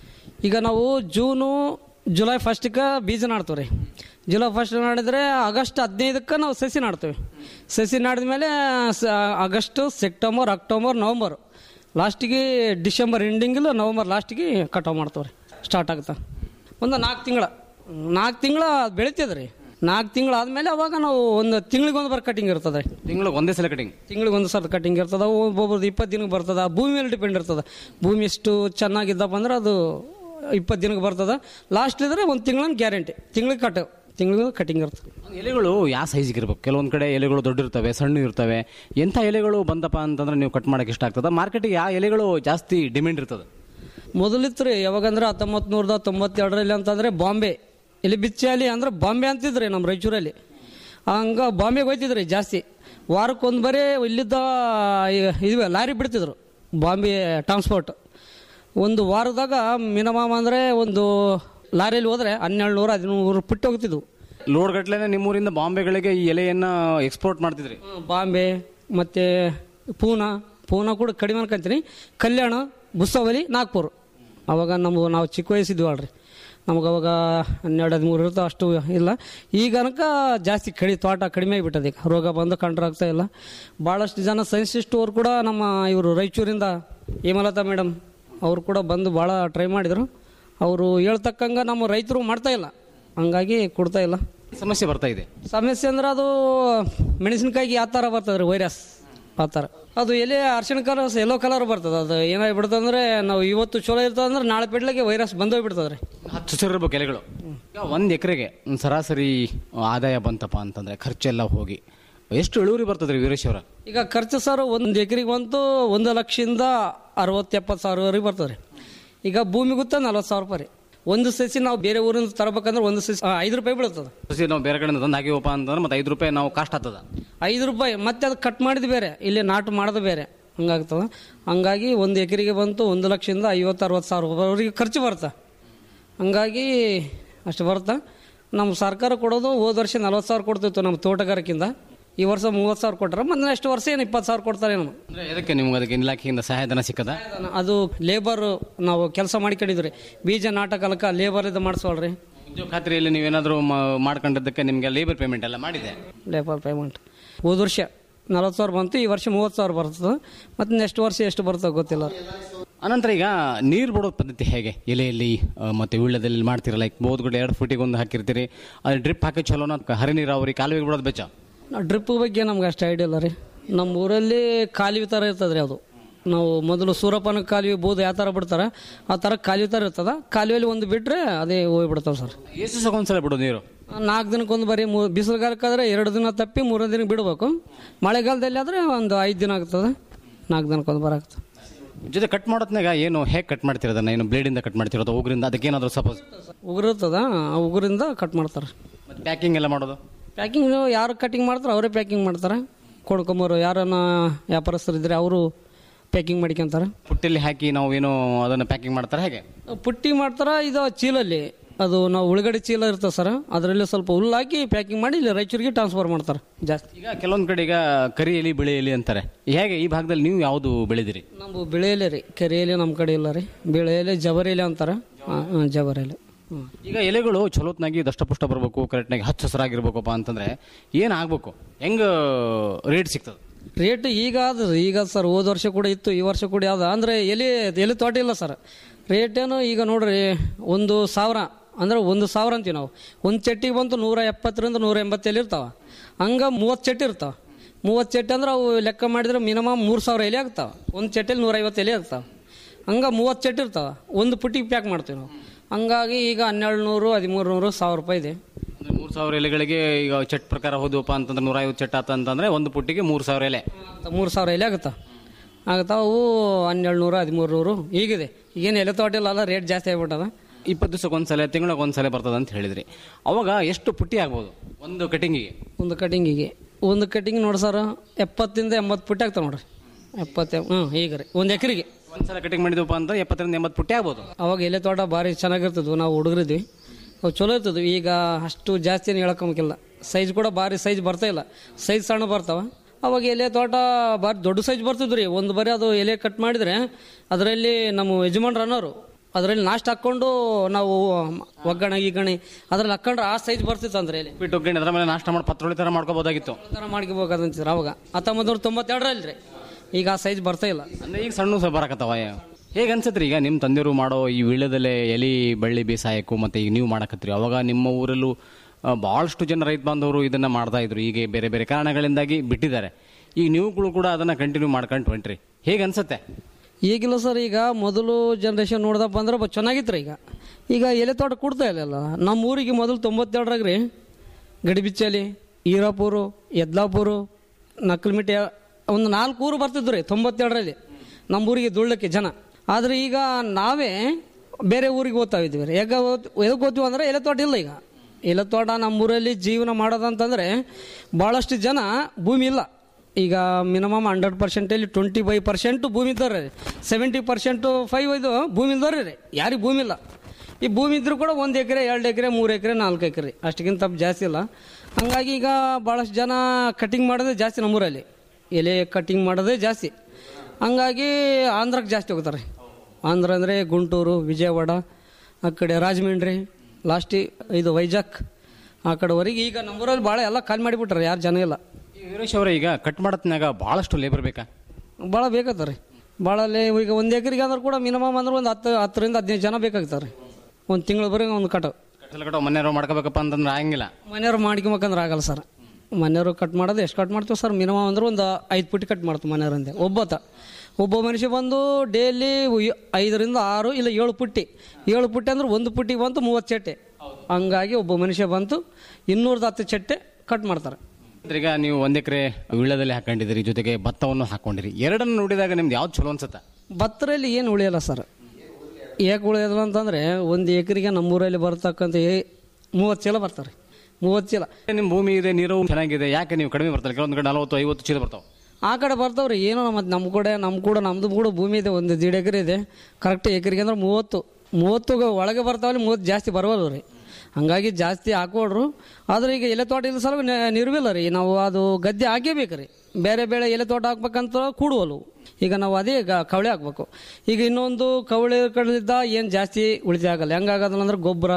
ಈಗ ನಾವು ಜೂನು ಜುಲೈ ಫಸ್ಟ್ಗೆ ಬೀಜ ನಾಡ್ತೀವಿ ರೀ ಜುಲೈ ಫಸ್ಟ್ ನಾಡಿದ್ರೆ ಆಗಸ್ಟ್ ಹದಿನೈದಕ್ಕೆ ನಾವು ಸಸಿ ನಾಡ್ತೀವಿ ಸಸಿ ನಾಡಿದ ಮೇಲೆ ಆಗಸ್ಟ್ ಸೆಪ್ಟೆಂಬರ್ ಅಕ್ಟೋಬರ್ ನವಂಬರ್ ಲಾಸ್ಟಿಗೆ ಡಿಸೆಂಬರ್ ಎಂಡಿಂಗ್ ಇಲ್ಲ ನವಂಬರ್ ಲಾಸ್ಟಿಗೆ ಕಟಾವು ಮಾಡ್ತೀವಿ ರೀ ಸ್ಟಾರ್ಟ್ ಆಗುತ್ತೆ ಒಂದು ನಾಲ್ಕು ತಿಂಗಳ ನಾಲ್ಕು ತಿಂಗಳ ಬೆಳಿತದೆ ರೀ ನಾಲ್ಕು ತಿಂಗಳಾದ್ಮೇಲೆ ಅವಾಗ ನಾವು ಒಂದು ತಿಂಗಳಿಗೆ ಒಂದು ಬರ್ ಕಟಿಂಗ್ ಇರ್ತದೆ ರೀ ತಿಂಗಳಿಗೆ ಒಂದೇ ಸಲ ಕಟಿಂಗ್ ತಿಂಗಳಿಗೆ ಒಂದು ಸಲ ಕಟಿಂಗ್ ಇರ್ತದ ಒಬ್ಬೊಬ್ರದ್ದು ಇಪ್ಪತ್ತು ದಿನಕ್ಕೆ ಬರ್ತದ ಭೂಮಿ ಮೇಲೆ ಡಿಪೆಂಡ್ ಇರ್ತದ ಭೂಮಿ ಎಷ್ಟು ಚೆನ್ನಾಗಿದ್ದಪ್ಪ ಅಂದ್ರೆ ಅದು ಇಪ್ಪತ್ತು ದಿನಕ್ಕೆ ಬರ್ತದ ಲಾಸ್ಟ್ ಇದ್ರೆ ಒಂದು ತಿಂಗಳ ಗ್ಯಾರಂಟಿ ತಿಂಗಳಿಗೆ ಕಟ್ ತಿಂಗಳಿಗೆ ಕಟಿಂಗ್ ಇರ್ತದೆ ಎಲೆಗಳು ಯಾವ ಸೈಜ್ಗೆ ಇರ್ಬೇಕು ಕೆಲವೊಂದು ಕಡೆ ಎಲೆಗಳು ದೊಡ್ಡ ಇರ್ತವೆ ಸಣ್ಣ ಇರ್ತವೆ ಎಂಥ ಎಲೆಗಳು ಬಂದಪ್ಪ ಅಂತಂದ್ರೆ ನೀವು ಕಟ್ ಮಾಡಕ್ಕೆ ಇಷ್ಟ ಆಗ್ತದ ಮಾರ್ಕೆಟಿಗೆ ಯಾವ ಎಲೆಗಳು ಜಾಸ್ತಿ ಡಿಮ್ಯಾಂಡ್ ಇರ್ತದೆ ಮೊದಲಿತ್ತು ರೀ ಯಾವಾಗಂದ್ರೆ ಹತ್ತೊಂಬತ್ತು ನೂರದ ತೊಂಬತ್ತೆರಡರಲ್ಲಿ ಅಂತಂದ್ರೆ ಬಾಂಬೆ ಇಲ್ಲಿ ಬಿಚ್ಚಾಲಿ ಅಂದ್ರೆ ಬಾಂಬೆ ಅಂತಿದ್ರಿ ನಮ್ಮ ರಾಯಚೂರಲ್ಲಿ ಹಂಗ ಬಾಂಬೆಗೆ ಹೋಯ್ತಿದ್ರಿ ಜಾಸ್ತಿ ವಾರಕ್ಕೊಂದು ಬರೀ ಇಲ್ಲಿದ್ದ ಇದುವೆ ಲಾರಿ ಬಿಡ್ತಿದ್ರು ಬಾಂಬೆ ಟ್ರಾನ್ಸ್ಪೋರ್ಟ್ ಒಂದು ವಾರದಾಗ ಮಿನಿಮಮ್ ಅಂದರೆ ಒಂದು ಲಾರಿಯಲ್ಲಿ ಹೋದ್ರೆ ಹನ್ನೆರಡು ನೂರ ಹದಿಮೂರು ಪುಟ್ಟಿ ಹೋಗ್ತಿದ್ವು ಲೋಡ್ ಗಟ್ಲೆ ನಿಮ್ಮೂರಿಂದ ಬಾಂಬೆಗಳಿಗೆ ಈ ಎಲೆಯನ್ನ ಎಕ್ಸ್ಪೋರ್ಟ್ ಮಾಡ್ತಿದ್ರಿ ಬಾಂಬೆ ಮತ್ತು ಪೂನಾ ಪೂನಾ ಕೂಡ ಕಡಿಮೆ ಅನ್ಕೊಂತೀನಿ ಕಲ್ಯಾಣ ಬುස්සವಲಿ ನಾಗ್ಪುರ್ ಅವಾಗ ನಮ್ಗೆ ನಾವು ಚಿಕ್ಕ ವಯಸ್ಸಿದ್ವಿ ಅಲ್ರಿ ನಮ್ಗೆ ಅವಾಗ ಹನ್ನೆರಡು ಹದಿಮೂರು ಇರ್ತಾವೆ ಅಷ್ಟು ಇಲ್ಲ ಈಗ ಅನಕ ಜಾಸ್ತಿ ಕಡಿ ತೋಟ ಕಡಿಮೆ ಆಗಿಬಿಟ್ಟದೆ ಈಗ ರೋಗ ಬಂದು ಕಂಡ್ರೆ ಆಗ್ತಾ ಇಲ್ಲ ಭಾಳಷ್ಟು ಜನ ಸೈನ್ಸಿಸ್ಟ್ ಅವ್ರು ಕೂಡ ನಮ್ಮ ಇವರು ರಾಯಚೂರಿಂದ ಹೇಮಲತಾ ಮೇಡಮ್ ಅವರು ಕೂಡ ಬಂದು ಭಾಳ ಟ್ರೈ ಮಾಡಿದರು ಅವರು ಹೇಳ್ತಕ್ಕಂಗೆ ನಮ್ಮ ರೈತರು ಮಾಡ್ತಾ ಇಲ್ಲ ಹಂಗಾಗಿ ಕೊಡ್ತಾ ಇಲ್ಲ ಸಮಸ್ಯೆ ಬರ್ತಾ ಇದೆ ಸಮಸ್ಯೆ ಅಂದ್ರೆ ಅದು ಮೆಣಸಿನ್ಕಾಯಿಗೆ ಯಾವ ಥರ ಬರ್ತದೆ ರೀ ವೈರಸ್ ಆ ಥರ ಅದು ಎಲೆ ಅರ್ಶಿಣ ಕಲರ್ ಯೆಲ್ಲೋ ಕಲರ್ ಬರ್ತದೆ ಅದು ಏನಾಗ್ಬಿಡ್ತಂದ್ರೆ ನಾವು ಇವತ್ತು ಚಲೋ ಇರ್ತದಂದ್ರೆ ನಾಳೆ ಪೆಡ್ಲಿಗೆ ವೈರಸ್ ಬಂದೋಗ್ಬಿಡ್ತದೆ ರೀ ಹತ್ತು ಹಸಿರಿರ್ಬೇಕು ಎಲೆಗಳು ಈಗ ಒಂದು ಎಕರೆಗೆ ಸರಾಸರಿ ಆದಾಯ ಬಂತಪ್ಪ ಅಂತಂದ್ರೆ ಖರ್ಚೆಲ್ಲ ಹೋಗಿ ಎಷ್ಟು ಇಳುವರಿ ಬರ್ತದ್ರಿ ವೀರೇಶ್ ಅವರ ಈಗ ಖರ್ಚು ಸರ್ ಒಂದು ಎಕರೆಗೆ ಬಂತು ಒಂದು ಲಕ್ಷದಿಂದ ಅರವತ್ತು ಎಪ್ಪತ್ತು ಸಾವಿರವರೆಗೆ ಬರ್ತದೆ ರೀ ಈಗ ಭೂಮಿ ಗೊತ್ತಾ ನಲ್ವತ್ತು ಸಾವಿರ ರೂಪಾಯಿ ರೀ ಒಂದು ಸಸಿ ನಾವು ಬೇರೆ ಊರಿಂದ ತರಬೇಕಂದ್ರೆ ಒಂದು ಸಸಿ ಆ, ಐದು ರೂಪಾಯಿ ಬೀಳ್ತದೆ ಸಸಿ ನಾವು ಬೇರೆ ಕಡೆಯಿಂದ ತಂದು ಹಾಕಿವಪ್ಪ ಅಂತಂದ್ರೆ ಮತ್ತೆ ಐದು ರೂಪಾಯಿ ನಾವು ಕಾಸ್ಟ್ ಆಗ್ತದ ಐದು ರೂಪಾಯಿ ಮತ್ತೆ ಅದು ಕಟ್ ಮಾಡಿದ ಬೇರೆ ಇಲ್ಲಿ ನಾಟು ಮಾಡೋದು ಬೇರೆ ಹಂಗಾಗ್ತದೆ ಹಂಗಾಗಿ ಒಂದು ಎಕರೆಗೆ ಬಂತು ಒಂದು ಲಕ್ಷದಿಂದ ಐವತ್ತು ಅರವತ್ತು ಸಾವಿರ ರೂಪಾಯಿವರೆಗೆ ಖರ್ಚು ಬರುತ್ತೆ ಹಂಗಾಗಿ ಅಷ್ಟು ಬರುತ್ತೆ ನಮ್ಮ ಸರ್ಕಾರ ಕೊಡೋದು ಹೋದ ವರ್ಷ ನಲ್ವತ್ತು ಸಾವಿರ ಕೊಡ್ತಿತ್ತು ನಮ್ಮ ತೋಟಗಾರಿಕೆಯಿಂದ ಈ ವರ್ಷ ಮೂವತ್ತು ಸಾವಿರ ಕೊಟ್ಟರೆ ಮತ್ತೆ ನೆಕ್ಸ್ಟ್ ವರ್ಷ ಏನು ಇಪ್ಪತ್ತು ಸಾವಿರ ಕೊಡ್ತಾರೆ ನಮ್ಮ ಅಂದ್ರೆ ಇದಕ್ಕೆ ನಿಮ್ಗೆ ಅದಕ್ಕೆ ಇಲಾಖೆಯಿಂದ ಸಹಾಯಧನ ಸಿಕ್ಕದ ಅದು ಲೇಬರ್ ನಾವು ಕೆಲಸ ಮಾಡಿಕೊಂಡಿದ್ರಿ ಬೀಜ ನಾಟಕಲಕ ಲೇಬರ್ ಇದು ಮಾಡಿಸೋಳ್ರಿ ಉದ್ಯೋಗ ಖಾತ್ರಿಯಲ್ಲಿ ನೀವೇನಾದರೂ ಮಾಡ್ಕೊಂಡಿದ್ದಕ್ಕೆ ನಿಮಗೆ ಲೇಬರ್ ಪೇಮೆಂಟ್ ಎಲ್ಲ ಮಾಡಿದೆ ಲೇಬರ್ ಪೇಮೆಂಟ್ ಹೋದ ವರ್ಷ ನಲ್ವತ್ತು ಸಾವಿರ ಬಂತು ಈ ವರ್ಷ ಮೂವತ್ತು ಸಾವಿರ ಬರ್ತದೆ ಮತ್ತು ನೆಕ್ಸ್ಟ್ ವರ್ಷ ಎಷ್ಟು ಬರ್ತದೆ ಗೊತ್ತಿಲ್ಲ ಅನಂತರ ಈಗ ನೀರು ಬಿಡೋ ಪದ್ಧತಿ ಹೇಗೆ ಎಲೆಯಲ್ಲಿ ಆ, ಮತ್ತೆ ಉಳ್ಳದಲ್ಲಿ ಮಾಡ್ತಿರಲ್ಲ ಈಗ ಬೋದ್ಗುಡ್ಡೆ ಎರಡು ಫುಟಿಗೆ ಒಂದು ಹಾಕಿರ್ತೀರಿ ಅದು ಡ್ರಿಪ್ ಹಾಕಿ ಚಲೋನ ಹರಿ ನೀರಾವರಿ ಕಾಲುವೆಗೆ ಬಿಡೋದು ಬೆಚ್ಚ ಡ್ರಿಪ್ ಬಗ್ಗೆ ನಮ್ಗೆ ಅಷ್ಟು ಐಡಿಯಾ ಇಲ್ಲ ರೀ ನಮ್ಮ ಊರಲ್ಲಿ ಕಾಲುವೆ ಥರ ಇರ್ತದೆ ರೀ ಅದು ನಾವು ಮೊದಲು ಸೂರಪ್ಪನ ಕಾಲುವೆ ಬೋದು ಯಾವ ಥರ ಬಿಡ್ತಾರೆ ಆ ಥರ ಕಾಲುವೆ ಥರ ಇರ್ತದೆ ಕಾಲುವೆಯಲ್ಲಿ ಒಂದು ಬಿಟ್ಟರೆ ಅದೇ ಹೋಗ್ಬಿಡ್ತಾವೆ ಸರ್ ಎಷ್ಟು ಸಹ ಒಂದ್ಸಲ ಬಿಡೋದು ನೀರು ನಾಲ್ಕು ದಿನಕ್ಕೊಂದು ಬರೀ ಮೂ ಬಿಸಿಲುಗಾಲಕ್ಕಾದ್ರೆ ಎರಡು ದಿನ ತಪ್ಪಿ ಮೂರನೇ ದಿನ ಬಿಡಬೇಕು ಮಳೆಗಾಲದಲ್ಲಿ ಆದರೆ ಒಂದು ಐದು ದಿನ ಆಗ್ತದೆ ನಾಲ್ಕು ದಿನಕ್ಕೊಂದು ಬರಾಗ್ತದೆ ಜೊತೆ ಕಟ್ ಮಾಡೋತ್ನಾಗ ಏನು ಹೇಗೆ ಕಟ್ ಮಾಡ್ತಿರೋದನ್ನ ಏನು ಬ್ಲೇಡಿಂದ ಕಟ್ ಮಾಡ್ತಿರೋದು ಉಗ್ರಿಂದ ಅದಕ್ಕೆ ಏನಾದರೂ ಸಪೋಸ್ ಉಗುರು ಇರ್ತದ ಆ ಉಗುರಿಂದ ಕಟ್ ಮಾಡ್ತಾರೆ ಮತ್ತೆ ಪ್ಯಾಕಿಂಗ್ ಎಲ್ಲ ಮಾಡೋದು ಪ್ಯಾಕಿಂಗ್ ಯಾರು ಕಟಿಂಗ್ ಮಾಡ್ತಾರೆ ಅವರೇ ಪ್ಯಾಕಿಂಗ್ ಮಾಡ್ತಾರೆ ಕೊಡ್ಕೊಂಬರು ಯಾರನ್ನ ವ್ಯಾಪಾರಸ್ಥರು ಇದ್ರೆ ಅವರು ಪ್ಯಾಕಿಂಗ್ ಮಾಡ್ಕೊಂತಾರೆ ಪುಟ್ಟಿಲಿ ಹಾಕಿ ನಾವು ಏನು ಅದನ್ನು ಪ್ಯಾಕಿಂಗ್ ಮಾಡ್ತಾರೆ ಹೇಗೆ ಪುಟ್ಟಿ ಮಾಡ್ತಾರ ಇದು ಚೀಲಲ್ಲಿ ಅದು ನಾವು ಉಳ್ಳಗಡೆ ಚೀಲ ಇರ್ತದೆ ಸರ್ ಅದರಲ್ಲಿ ಸ್ವಲ್ಪ ಹುಲ್ಲು ಹಾಕಿ ಪ್ಯಾಕಿಂಗ್ ಮಾಡಿ ಇಲ್ಲಿ ರಾಯಚೂರಿಗೆ ಟ್ರಾನ್ಸ್ಫರ್ ಮಾಡ್ತಾರೆ ಜಾಸ್ತಿ ಈಗ ಕೆಲವೊಂದು ಕಡೆ ಈಗ ಕರಿ ಎಲಿ ಬಿಳಿ ಎಲಿ ಅಂತಾರೆ ಹೇಗೆ ಈ ಭಾಗದಲ್ಲಿ ನೀವು ಯಾವುದು ಬೆಳೆದಿರಿ ನಮ್ಮ ಬೆಳೆಯಲೆ ರೀ ಕೆರೆಯಲ್ಲಿ ನಮ್ಮ ಕಡೆ ಇಲ್ಲ ರೀ ಬೆಳೆಯಲೆ ಜಬರೇಲೆ ಅಂತಾರೆ ಜಬರೇಲೆ ಹ್ಞೂ ಈಗ ಎಲೆಗಳು ಚಲೋತ್ನಾಗಿ ದಷ್ಟಪುಷ್ಟ ಬರಬೇಕು ಕರೆಕ್ಟ್ನಾಗಿ ಹಚ್ಚ ಹಸಿರಾಗಿರ್ಬೇಕಪ್ಪ ಅಂತಂದ್ರೆ ಏನಾಗಬೇಕು ಹೆಂಗೆ ರೇಟ್ ಸಿಗ್ತದೆ ರೇಟ್ ಈಗ ಅದ ಈಗ ಸರ್ ಹೋದ ವರ್ಷ ಕೂಡ ಇತ್ತು ಈ ವರ್ಷ ಕೂಡ ಅದ ಅಂದ್ರೆ ಎಲೆ ಎಲೆ ತೋಟ ಇಲ್ಲ ಸರ್ ರೇಟ್ ಏನು ಈಗ ನೋಡ್ರಿ ಒಂದು ಸಾವಿರ ಅಂದ್ರೆ ಒಂದು ಸಾವಿರ ಅಂತೀವಿ ನಾವು ಒಂದು ಚಟ್ಟಿಗೆ ಬಂತು ನೂರ ಎಪ್ಪತ್ತರಿಂದ ನೂರ ಎಂಬತ್ತು ಎಲೆ ಇರ್ತಾವ ಹಂಗೆ ಮೂವತ್ತು ಚಟ್ಟಿ ಇರ್ತಾವ ಮೂವತ್ತು ಚಟ್ಟಿ ಅಂದ್ರೆ ಅವು ಲೆಕ್ಕ ಮಾಡಿದ್ರೆ ಮಿನಿಮಮ್ ಮೂರು ಸಾವಿರ ಎಲೆ ಆಗ್ತಾವ ಒಂದು ಚಟ್ಟಿಲಿ ನೂರೈವತ್ತು ಎಲೆ ಆಗ್ತಾವ ಹಂಗೆ ಮೂವತ್ತು ಚಟ್ಟಿ ಇರ್ತಾವ ಒಂದು ಪುಟ್ಟಿಗೆ ಪ್ಯಾಕ್ ಮಾಡ್ತೀವಿ ನಾವು ಹಂಗಾಗಿ ಈಗ ಹನ್ನೆರಡು ನೂರು ಹದಿಮೂರು ನೂರು ಸಾವಿರ ರೂಪಾಯಿ ಇದೆ ಅಂದ್ರೆ ಮೂರು ಸಾವಿರ ಎಲೆಗಳಿಗೆ ಈಗ ಚಟ್ ಪ್ರಕಾರ ಹೋದ್ವಪ್ಪ ಅಂತಂದ್ರೆ ನೂರ ಐವತ್ತು ಚಟ್ ಆತ ಅಂತಂದ್ರೆ ಒಂದು ಪುಟ್ಟಿಗೆ ಮೂರು ಸಾವಿರ ಎಲೆ ಮೂರು ಸಾವಿರ ಎಲೆ ಆಗುತ್ತಾ ಆಗುತ್ತಾ ಅವು ಹನ್ನೆರಡು ನೂರು ಹದಿಮೂರು ನೂರು ಹೀಗಿದೆ ಈಗೇನು ಎಲೆ ತೋಟ ಇಲ್ಲ ಅಲ್ಲ ರೇಟ್ ಜಾಸ್ತಿ ಆಗ್ಬಿಟ್ಟದ ಇಪ್ಪತ್ತು ದಿವಸಕ್ಕೆ ಒಂದ್ಸಲ ತಿಂಗಳಿಗೆ ಒಂದ್ಸಲ ಬರ್ತದೆ ಅಂತ ಹೇಳಿದ್ರಿ ಅವಾಗ ಎಷ್ಟು ಪುಟ್ಟಿ ಆಗ್ಬೋದು ಒಂದು ಕಟಿಂಗಿಗೆ ಒಂದು ಕಟಿಂಗಿಗೆ ಒಂದು ಕಟಿಂಗ್ ನೋಡಿ ಸರ್ ಎಪ್ಪತ್ತಿಂದ ಎಂಬತ್ತು ಪುಟ್ಟಿ ಆಗ್ತಾವೆ ನೋಡ್ರಿ ಎಪ್ಪತ್ತೆ ಹ್ಞೂ ಈಗ ರೀ ಒಂದು ಎಕರೆಗೆ ಒಂದ್ಸಲ ಕಟಿಂಗ್ ಮಾಡಿದ್ವಪ್ಪ ಅಂದ್ರೆ ಎಪ್ಪತ್ತರಿಂದ ಎಂಬತ್ತು ಪುಟ್ಟಿ ಆಗ್ಬೋದು ಅವಾಗ ಎಲೆ ತೋಟ ಭಾರಿ ಚೆನ್ನಾಗಿರ್ತಿದ್ವು ನಾವು ಹುಡುಗರಿದ್ವಿ ಅವು ಚಲೋ ಇರ್ತಿದ್ವು ಈಗ ಅಷ್ಟು ಜಾಸ್ತಿ ಏನು ಹೇಳ್ಕೊಂಬೇಕಿಲ್ಲ ಸೈಜ್ ಕೂಡ ಭಾರಿ ಸೈಜ್ ಬರ್ತಾ ಇಲ್ಲ ಸೈಜ್ ಸಣ್ಣ ಬರ್ತಾವ ಅವಾಗ ಎಲೆ ತೋಟ ಭಾರಿ ದೊಡ್ಡ ಸೈಜ್ ಬರ್ತಿದ್ವು ರೀ ಒಂದು ಬರೀ ಅದು ಎಲೆ ಕಟ್ ಮಾಡಿದ್ರೆ ಅದರಲ್ಲಿ ನಮ್ಮ ಯಜಮಾನ್ರು ಅನ್ನೋರು ಅದರಲ್ಲಿ ನಾಷ್ಟ ಹಾಕ್ಕೊಂಡು ನಾವು ಒಗ್ಗರಣೆ ಗಿಗ್ಗಣೆ ಅದ್ರಲ್ಲಿ ಹಾಕೊಂಡ್ರೆ ಆ ಸೈಜ್ ಬರ್ತಿತ್ತು ಅಂದ್ರೆ ಎಲೆ ಬಿಟ್ಟು ಒಗ್ಗರಣೆ ಅದರ ಮೇಲೆ ನಾಷ್ಟ ಮಾಡಿ ಪತ್ರೊಳಿ ಥರ ಮಾಡ್ಕೋಬೋದಾಗಿತ್ತು ಆ ಥರ ಮಾಡ್ಕೋಬೇಕಂತಿದ್ರು ಅವಾಗ ಹತ್ತೊಂಬತ್ತು ನೂರ ತೊಂಬತ್ತೆರಡರಲ್ಲಿ ರೀ ಈಗ ಆ ಸೈಜ್ ಬರ್ತಾ ಇಲ್ಲ ಅಂದ್ರೆ ಈಗ ಸಣ್ಣ ಸಹ ಬರಕತ್ತವ ಹೇಗೆ ಅನ್ಸತ್ರಿ ಈಗ ನಿಮ್ಮ ತಂದೆಯವರು ಮಾಡೋ ಈ ವೀಳ್ಯದಲ್ಲೇ ಎಲಿ ಬಳ್ಳಿ ಬೇಸಾಯಕ್ಕೂ ಮತ್ತೆ ಈಗ ನೀವು ಮಾಡಕತ್ರಿ ಅವಾಗ ನಿಮ್ಮ ಊರಲ್ಲೂ ಆ, ಬಹಳಷ್ಟು ಜನ ರೈತ ಬಾಂಧವರು ಇದನ್ನ ಮಾಡ್ತಾ ಇದ್ರು ಈಗ ಬೇರೆ ಬೇರೆ ಕಾರಣಗಳಿಂದಾಗಿ ಬಿಟ್ಟಿದ್ದಾರೆ ಈಗ ನೀವುಗಳು ಕೂಡ ಅದನ್ನ ಕಂಟಿನ್ಯೂ ಮಾಡ್ಕೊಂಡು ಹೊಂಟ್ರಿ ಹೇಗೆ ಅನ್ಸತ್ತೆ ಈಗಿಲ್ಲ ಸರ್ ಈಗ ಮೊದಲು ಜನ್ರೇಷನ್ ನೋಡ್ದಪ್ಪ ಅಂದ್ರೆ ಬ- ಚೆನ್ನಾಗಿತ್ತು ಈಗ ಈಗ ಎಲೆ ತೋಟ ಕೊಡ್ತಾ ಇಲ್ಲ ನಮ್ಮ ಊರಿಗೆ ಮೊದಲು ತೊಂಬತ್ತೆರಡರಾಗ ರೀ ಗಡಿಬಿಚ್ಚಲಿ ಈರಾಪುರು ಯದ್ಲಾಪುರು ನಕಲ್ಮಿಟ್ಟಿ ಒಂದು ನಾಲ್ಕು ಊರು ಬರ್ತಿದ್ರು ರೀ ತೊಂಬತ್ತೆರಡರಲ್ಲಿ ನಮ್ಮ ಊರಿಗೆ ದುಳ್ಳಕ್ಕೆ ಜನ ಆದರೆ ಈಗ ನಾವೇ ಬೇರೆ ಊರಿಗೆ ಓದ್ತಾ ಇದ್ದೀವಿ ರೀ ಯಾಕೆ ಎದಕ್ಕೆ ಓದ್ತೀವಿ ಅಂದ್ರೆ ಎಲೆ ತೋಟ ಇಲ್ಲ ಈಗ ಎಲೆ ತೋಟ ನಮ್ಮೂರಲ್ಲಿ ಜೀವನ ಮಾಡೋದಂತಂದ್ರೆ ಭಾಳಷ್ಟು ಜನ ಭೂಮಿ ಇಲ್ಲ ಈಗ ಮಿನಿಮಮ್ ಹಂಡ್ರೆಡ್ ಪರ್ಸೆಂಟಲ್ಲಿ ಟ್ವೆಂಟಿ ಫೈವ್ ಪರ್ಸೆಂಟು ಭೂಮಿ ಇದ್ದವ್ರೆ ರೀ ಸೆವೆಂಟಿ ಪರ್ಸೆಂಟು ಫೈವ್ ಇದು ಭೂಮಿ ಇದ್ದವ್ರಿ ರೀ ಯಾರಿಗೆ ಭೂಮಿ ಇಲ್ಲ ಈ ಭೂಮಿ ಇದ್ರೂ ಕೂಡ ಒಂದು ಎಕರೆ ಎರಡು ಎಕರೆ ಮೂರು ಎಕರೆ ನಾಲ್ಕು ಎಕರೆ ಅಷ್ಟಕ್ಕಿಂತ ತಪ್ಪು ಜಾಸ್ತಿ ಇಲ್ಲ ಹಂಗಾಗಿ ಈಗ ಭಾಳಷ್ಟು ಜನ ಕಟಿಂಗ್ ಮಾಡೋದೇ ಜಾಸ್ತಿ ನಮ್ಮೂರಲ್ಲಿ ಎಲೆ ಕಟಿಂಗ್ ಮಾಡೋದೇ ಜಾಸ್ತಿ ಹಂಗಾಗಿ ಆಂಧ್ರಕ್ಕೆ ಜಾಸ್ತಿ ಹೋಗ್ತಾರೆ ಆಂಧ್ರ ಅಂದರೆ ಗುಂಟೂರು ವಿಜಯವಾಡ ಆ ಕಡೆ ರಾಜಮಂಡ್ರಿ ಲಾಸ್ಟಿ ಇದು ವೈಜಾಗ್ ಆ ಕಡೆವರೆಗೆ ಈಗ ನಮ್ಮೂರಲ್ಲಿ ಭಾಳ ಎಲ್ಲ ಖಾಲಿ ಮಾಡಿಬಿಟ್ರೆ ಯಾರು ಜನ ಇಲ್ಲ ಈ ವೀರೇಶ್ ಅವರೇ ಈಗ ಕಟ್ ಮಾಡೋತ್ನಾಗ ಬಹಳಷ್ಟು ಲೇಬರ್ ಬೇಕಾ ಭಾಳ ಬೇಕಾಗ್ತಾರೆ ರೀ ಭಾಳ ಲೇ ಈಗ ಒಂದು ಎಕರೆಗೆ ಅಂದ್ರೆ ಕೂಡ ಮಿನಿಮಮ್ ಅಂದ್ರೆ ಒಂದು ಹತ್ತು ಹತ್ತರಿಂದ ಹದಿನೈದು ಜನ ಬೇಕಾಗ್ತಾರೆ ಒಂದು ತಿಂಗಳು ಬರೀ ಒಂದು ಕಟ ಕಟ್ಟಲು ಕಟ್ಟೋ ಮನೆಯವರು ಮಾಡ್ಕೋಬೇಕಪ್ಪ ಅಂತಂದ್ರೆ ಆಗಂಗಿಲ್ಲ ಮನೆಯವ್ರು ಮಾಡ್ಕೊಬೇಕಂದ್ರೆ ಆಗಲ್ಲ ಸರ್ ಮನೆಯವರು ಕಟ್ ಮಾಡೋದು ಎಷ್ಟು ಕಟ್ ಮಾಡ್ತೀವಿ ಸರ್ ಮಿನಿಮಮ್ ಅಂದ್ರೆ ಒಂದು ಐದು ಪುಟ್ಟಿ ಕಟ್ ಮಾಡ್ತೀವಿ ಮನೆಯವರಂತೆ ಒಬ್ಬತ್ತ ಒಬ್ಬ ಮನುಷ್ಯ ಬಂದು ಡೈಲಿ ಐದರಿಂದ ಆರು ಇಲ್ಲ ಏಳು ಪುಟ್ಟಿ ಏಳು ಪುಟ್ಟಿ ಅಂದ್ರೆ ಒಂದು ಪುಟ್ಟಿಗೆ ಬಂತು ಮೂವತ್ತು ಚಟ್ಟೆ ಹಂಗಾಗಿ ಒಬ್ಬ ಮನುಷ್ಯ ಬಂತು ಇನ್ನೂರದ ಹತ್ತು ಚಟ್ಟೆ ಕಟ್ ಮಾಡ್ತಾರೆ ಈಗ ನೀವು ಒಂದ್ ಎಕರೆ ವೀಳ್ಯದಲ್ಲಿ ಹಾಕೊಂಡಿದ್ದೀರಿ ಜೊತೆಗೆ ಭತ್ತವನ್ನು ಹಾಕೊಂಡಿರಿ ಎರಡನ್ನು ನೋಡಿದಾಗ ನಿಮ್ದು ಯಾವ್ದು ಚಲೋ ಅನ್ಸುತ್ತೆ ಭತ್ತರಲ್ಲಿ ಏನು ಉಳಿಯಲ್ಲ ಸರ್ ಏಕೆ ಉಳಿಯೋದಿಲ್ಲ ಅಂತಂದರೆ ಒಂದು ಎಕರೆಗೆ ನಮ್ಮೂರಲ್ಲಿ ಬರ್ತಕ್ಕಂಥ ಏ- ಮೂವತ್ತು ಚೀಲ ಬರ್ತಾರೆ ಮೂವತ್ತು ಚೀಲ ನಿಮ್ಮ ಭೂಮಿ ಇದೆ ನೀರು ಚೆನ್ನಾಗಿದೆ ಯಾಕೆ ನೀವು ಕಡಿಮೆ ಬರ್ತಾರೆ ಕೆಲವೊಂದು ಕಡೆ ನಲವತ್ತು ಐವತ್ತು ಚೀಲ ಬರ್ತಾವೆ ಆ ಕಡೆ ಬರ್ತಾವ್ರಿ ಏನೋ ಮತ್ತು ನಮ್ಮ ಕಡೆ ನಮ್ಮ ಕೂಡ ನಮ್ಮದು ಕೂಡ ಭೂಮಿ ಇದೆ ಒಂದು ದೀಡ್ ಎಕರೆ ಇದೆ ಕರೆಕ್ಟ್ ಎಕರೆಗೆ ಅಂದ್ರೆ ಮೂವತ್ತು ಮೂವತ್ತು ಒಳಗೆ ಬರ್ತಾವಲ್ಲಿ ಮೂವತ್ತು ಜಾಸ್ತಿ ಬರವಲ್ಲು ರೀ ಹಂಗಾಗಿ ಜಾಸ್ತಿ ಹಾಕೊಡ್ರು ಆದ್ರೆ ಈಗ ಎಲೆ ತೋಟ ಇಲ್ಲ ಸಲ ನಿರ್ವಿಲ್ಲ ರೀ ನಾವು ಅದು ಗದ್ದೆ ಹಾಕೇಬೇಕು ರೀ ಬೇರೆ ಬೇಳೆ ಎಲೆ ತೋಟ ಹಾಕ್ಬೇಕಂತ ಕೂಡುವಲ್ವು ಈಗ ನಾವು ಅದೇ ಈಗ ಕವಳೆ ಹಾಕ್ಬೇಕು ಈಗ ಇನ್ನೊಂದು ಕವಳೆ ಕಡೆಯಿಂದ ಏನು ಜಾಸ್ತಿ ಉಳಿತಾಯ ಆಗಲ್ಲ ಹೆಂಗಾಗೋದಿಲ್ಲ ಅಂದ್ರೆ ಗೊಬ್ಬರ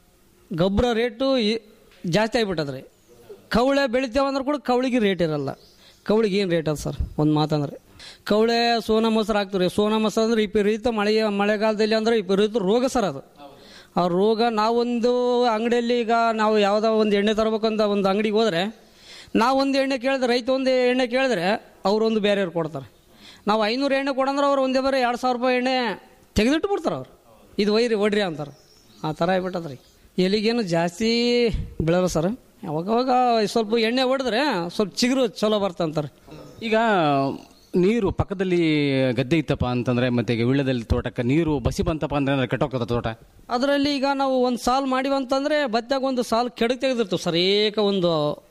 ಗೊಬ್ಬರ ರೇಟು ಈ- ಜಾಸ್ತಿ ಆಗಿಬಿಟ್ಟದ್ರಿ ಕವಳೆ ಬೆಳಿತೇವಂದ್ರೆ ಕೂಡ ಕವಳಿಗೆ ರೇಟ್ ಇರಲ್ಲ ಕವಳಿಗೆ ಏನು ರೇಟ್ ಅದ ಸರ್ ಒಂದು ಮಾತಂದ್ರೆ ಕವಳೆ ಸೋನಾ ಮೊಸರು ಹಾಕ್ತೀವಿ ಸೋನಾ ಮೊಸರು ಅಂದ್ರೆ ವಿಪರೀತ ಮಳೆ ಮಳೆಗಾಲದಲ್ಲಿ ಅಂದ್ರೆ ವಿಪರೀತ ರೋಗ ಸರ್ ಅದು ಆ ರೋಗ ನಾವೊಂದು ಅಂಗಡಿಯಲ್ಲಿ ಈಗ ನಾವು ಯಾವುದೋ ಒಂದು ಎಣ್ಣೆ ತರಬೇಕಂತ ಒಂದು ಅಂಗಡಿಗೆ ಹೋದ್ರೆ ನಾವೊಂದು ಎಣ್ಣೆ ಕೇಳಿದ್ರೆ ರೈತ ಒಂದು ಎಣ್ಣೆ ಕೇಳಿದ್ರೆ ಅವರೊಂದು ಬೇರೆಯವ್ರು ಕೊಡ್ತಾರೆ ನಾವು ಐನೂರು ಎಣ್ಣೆ ಕೊಡಂದ್ರೆ ಅವ್ರು ಒಂದೇ ಬರೀ ಎರಡು ಸಾವಿರ ರೂಪಾಯಿ ಎಣ್ಣೆ ತೆಗೆದಿಟ್ಟು ಬಿಡ್ತಾರೆ ಅವ್ರು ಇದು ಒಯ್ರಿ ಒಡ್ರಿ ಅಂತಾರೆ ಆ ಥರ ಆಗ್ಬಿಟ್ಟದ್ರಿ ಎಲಿಗೇನು ಜಾಸ್ತಿ ಬೆಳೆಯಲ್ಲ ಸರ್ ಯಾವಾಗವಾಗ ಸ್ವಲ್ಪ ಎಣ್ಣೆ ಹೊಡೆದ್ರೆ ಸ್ವಲ್ಪ ಚಿಗುರು ಚಲೋ ಬರ್ತಂತಾರೆ ಈಗ ನೀರು ಪಕ್ಕದಲ್ಲಿ ಗದ್ದೆ ಇತ್ತಪ್ಪ ಅಂತಂದ್ರೆ ಮತ್ತೆ ಈಗ ವೀಳ್ಯದಲ್ಲಿ ತೋಟಕ್ಕೆ ನೀರು ಬಸಿ ಬಂತಪ್ಪ ಅಂದ್ರೆ ಏನಾದ್ರು ಕೆಟ್ಟೋಗ್ತದ ತೋಟ ಅದರಲ್ಲಿ ಈಗ ನಾವು ಒಂದು ಸಾಲ್ ಮಾಡಿವಂತಂದ್ರೆ ಬತ್ತಾಗ ಒಂದು ಸಾಲ್ ಕೆಡಕ್ ತೆಗೆದಿರ್ತೀವಿ ಸರ್ ಏಕ ಒಂದು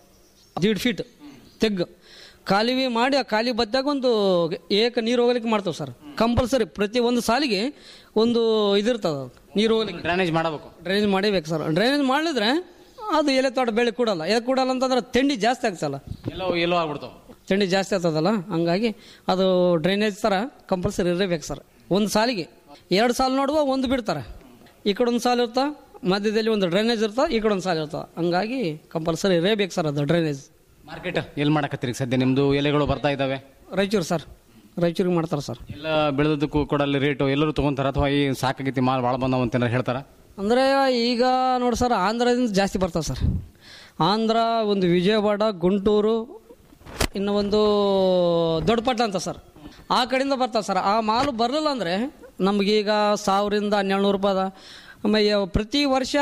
ದೀಡ್ ಫೀಟ್ ತೆಗ್ಗು ಕಾಲುವೆ ಮಾಡಿ ಆ ಖಾಲಿ ಬತ್ತಾಗ ಒಂದು ಏಕ ನೀರು ಹೋಗ್ಲಿಕ್ಕೆ ಮಾಡ್ತೇವೆ ಸರ್ ಕಂಪಲ್ಸರಿ ಪ್ರತಿ ಒಂದು ಸಾಲಿಗೆ ಒಂದು ಇದಿರ್ತದ ನೀರು ಹೋಗ್ಲಿಕ್ಕೆ ಡ್ರೈನೇಜ್ ಮಾಡಬೇಕು ಡ್ರೈನೇಜ್ ಮಾಡಬೇಕು ಸರ್ ಡ್ರೈನೇಜ್ ಮಾಡಿದ್ರೆ ಅದು ಎಲೆ ತೋಟ ಬೆಳೆ ಕೂಡಲ್ಲ ಎಲೆ ಕೂಡಲ್ಲ ಅಂತಂದ್ರೆ ತಿಂಡಿ ಜಾಸ್ತಿ ಆಗ್ತಲ್ಲ ಎಲ್ಲೋ ಎಲ್ಲೋ ಆಗ್ಬಿಡ್ತಾವ ತಿಂಡಿ ಜಾಸ್ತಿ ಆಗ್ತದಲ್ಲ ಹಂಗಾಗಿ ಅದು ಡ್ರೈನೇಜ್ ಥರ ಕಂಪಲ್ಸರಿ ಇರಬೇಕು ಸರ್ ಒಂದು ಸಾಲಿಗೆ ಎರಡು ಸಾಲು ನೋಡುವ ಒಂದು ಬಿಡ್ತಾರೆ ಈ ಕಡೆ ಒಂದು ಸಾಲು ಇರ್ತಾ ಮಧ್ಯದಲ್ಲಿ ಒಂದು ಡ್ರೈನೇಜ್ ಇರ್ತಾ ಈ ಕಡೆ ಒಂದು ಸಾಲು ಇರ್ತಾ ಹಂಗಾಗಿ ಕಂಪಲ್ಸರಿ ಇರಬೇಕು ಸರ್ ಅದು ಡ್ರೈನೇಜ್ ಮಾರ್ಕೆಟ್ ಎಲ್ಲಿ ಮಾಡಕತ್ತೀರಿ ಸದ್ಯ ನಿಮ್ದು ಎಲೆಗಳು ಬರ್ತಾ ಇದಾವೆ ರಾಯಚೂರು ಸರ್ ರಾಯಚೂರಿಗೆ ಮಾಡ್ತಾರೆ ಸರ್ ಎಲ್ಲ ಬೆಳೆದಕ್ಕೂ ಕೂಡ ಅಲ್ಲಿ ರೇಟು ಎಲ್ಲರೂ ತಗೊಂತಾರ ಅಥವಾ ಈ ಸಾಕಾಗೈತಿ ಮಾಲ್ ಭಾಳ ಬಂದಾವ ಅಂತ ಏನಾರು ಹೇಳ್ತಾರ ಅಂದರೆ ಈಗ ನೋಡಿ ಸರ್ ಆಂಧ್ರದಿಂದ ಜಾಸ್ತಿ ಬರ್ತಾವೆ ಸರ್ ಆಂಧ್ರ ಒಂದು ವಿಜಯವಾಡ ಗುಂಟೂರು ಇನ್ನು ಒಂದು ದೊಡ್ಡಪಟ್ಟಣ ಅಂತ ಸರ್ ಆ ಕಡೆಯಿಂದ ಬರ್ತಾವೆ ಸರ್ ಆ ಮಾಲು ಬರಲಿಲ್ಲ ಅಂದರೆ ನಮಗೀಗ ಸಾವಿರದಿಂದ ಹನ್ನೆರಡು ನೂರು ರೂಪಾಯಿ ಅದ ಆಮೇಲೆ ಪ್ರತಿ ವರ್ಷ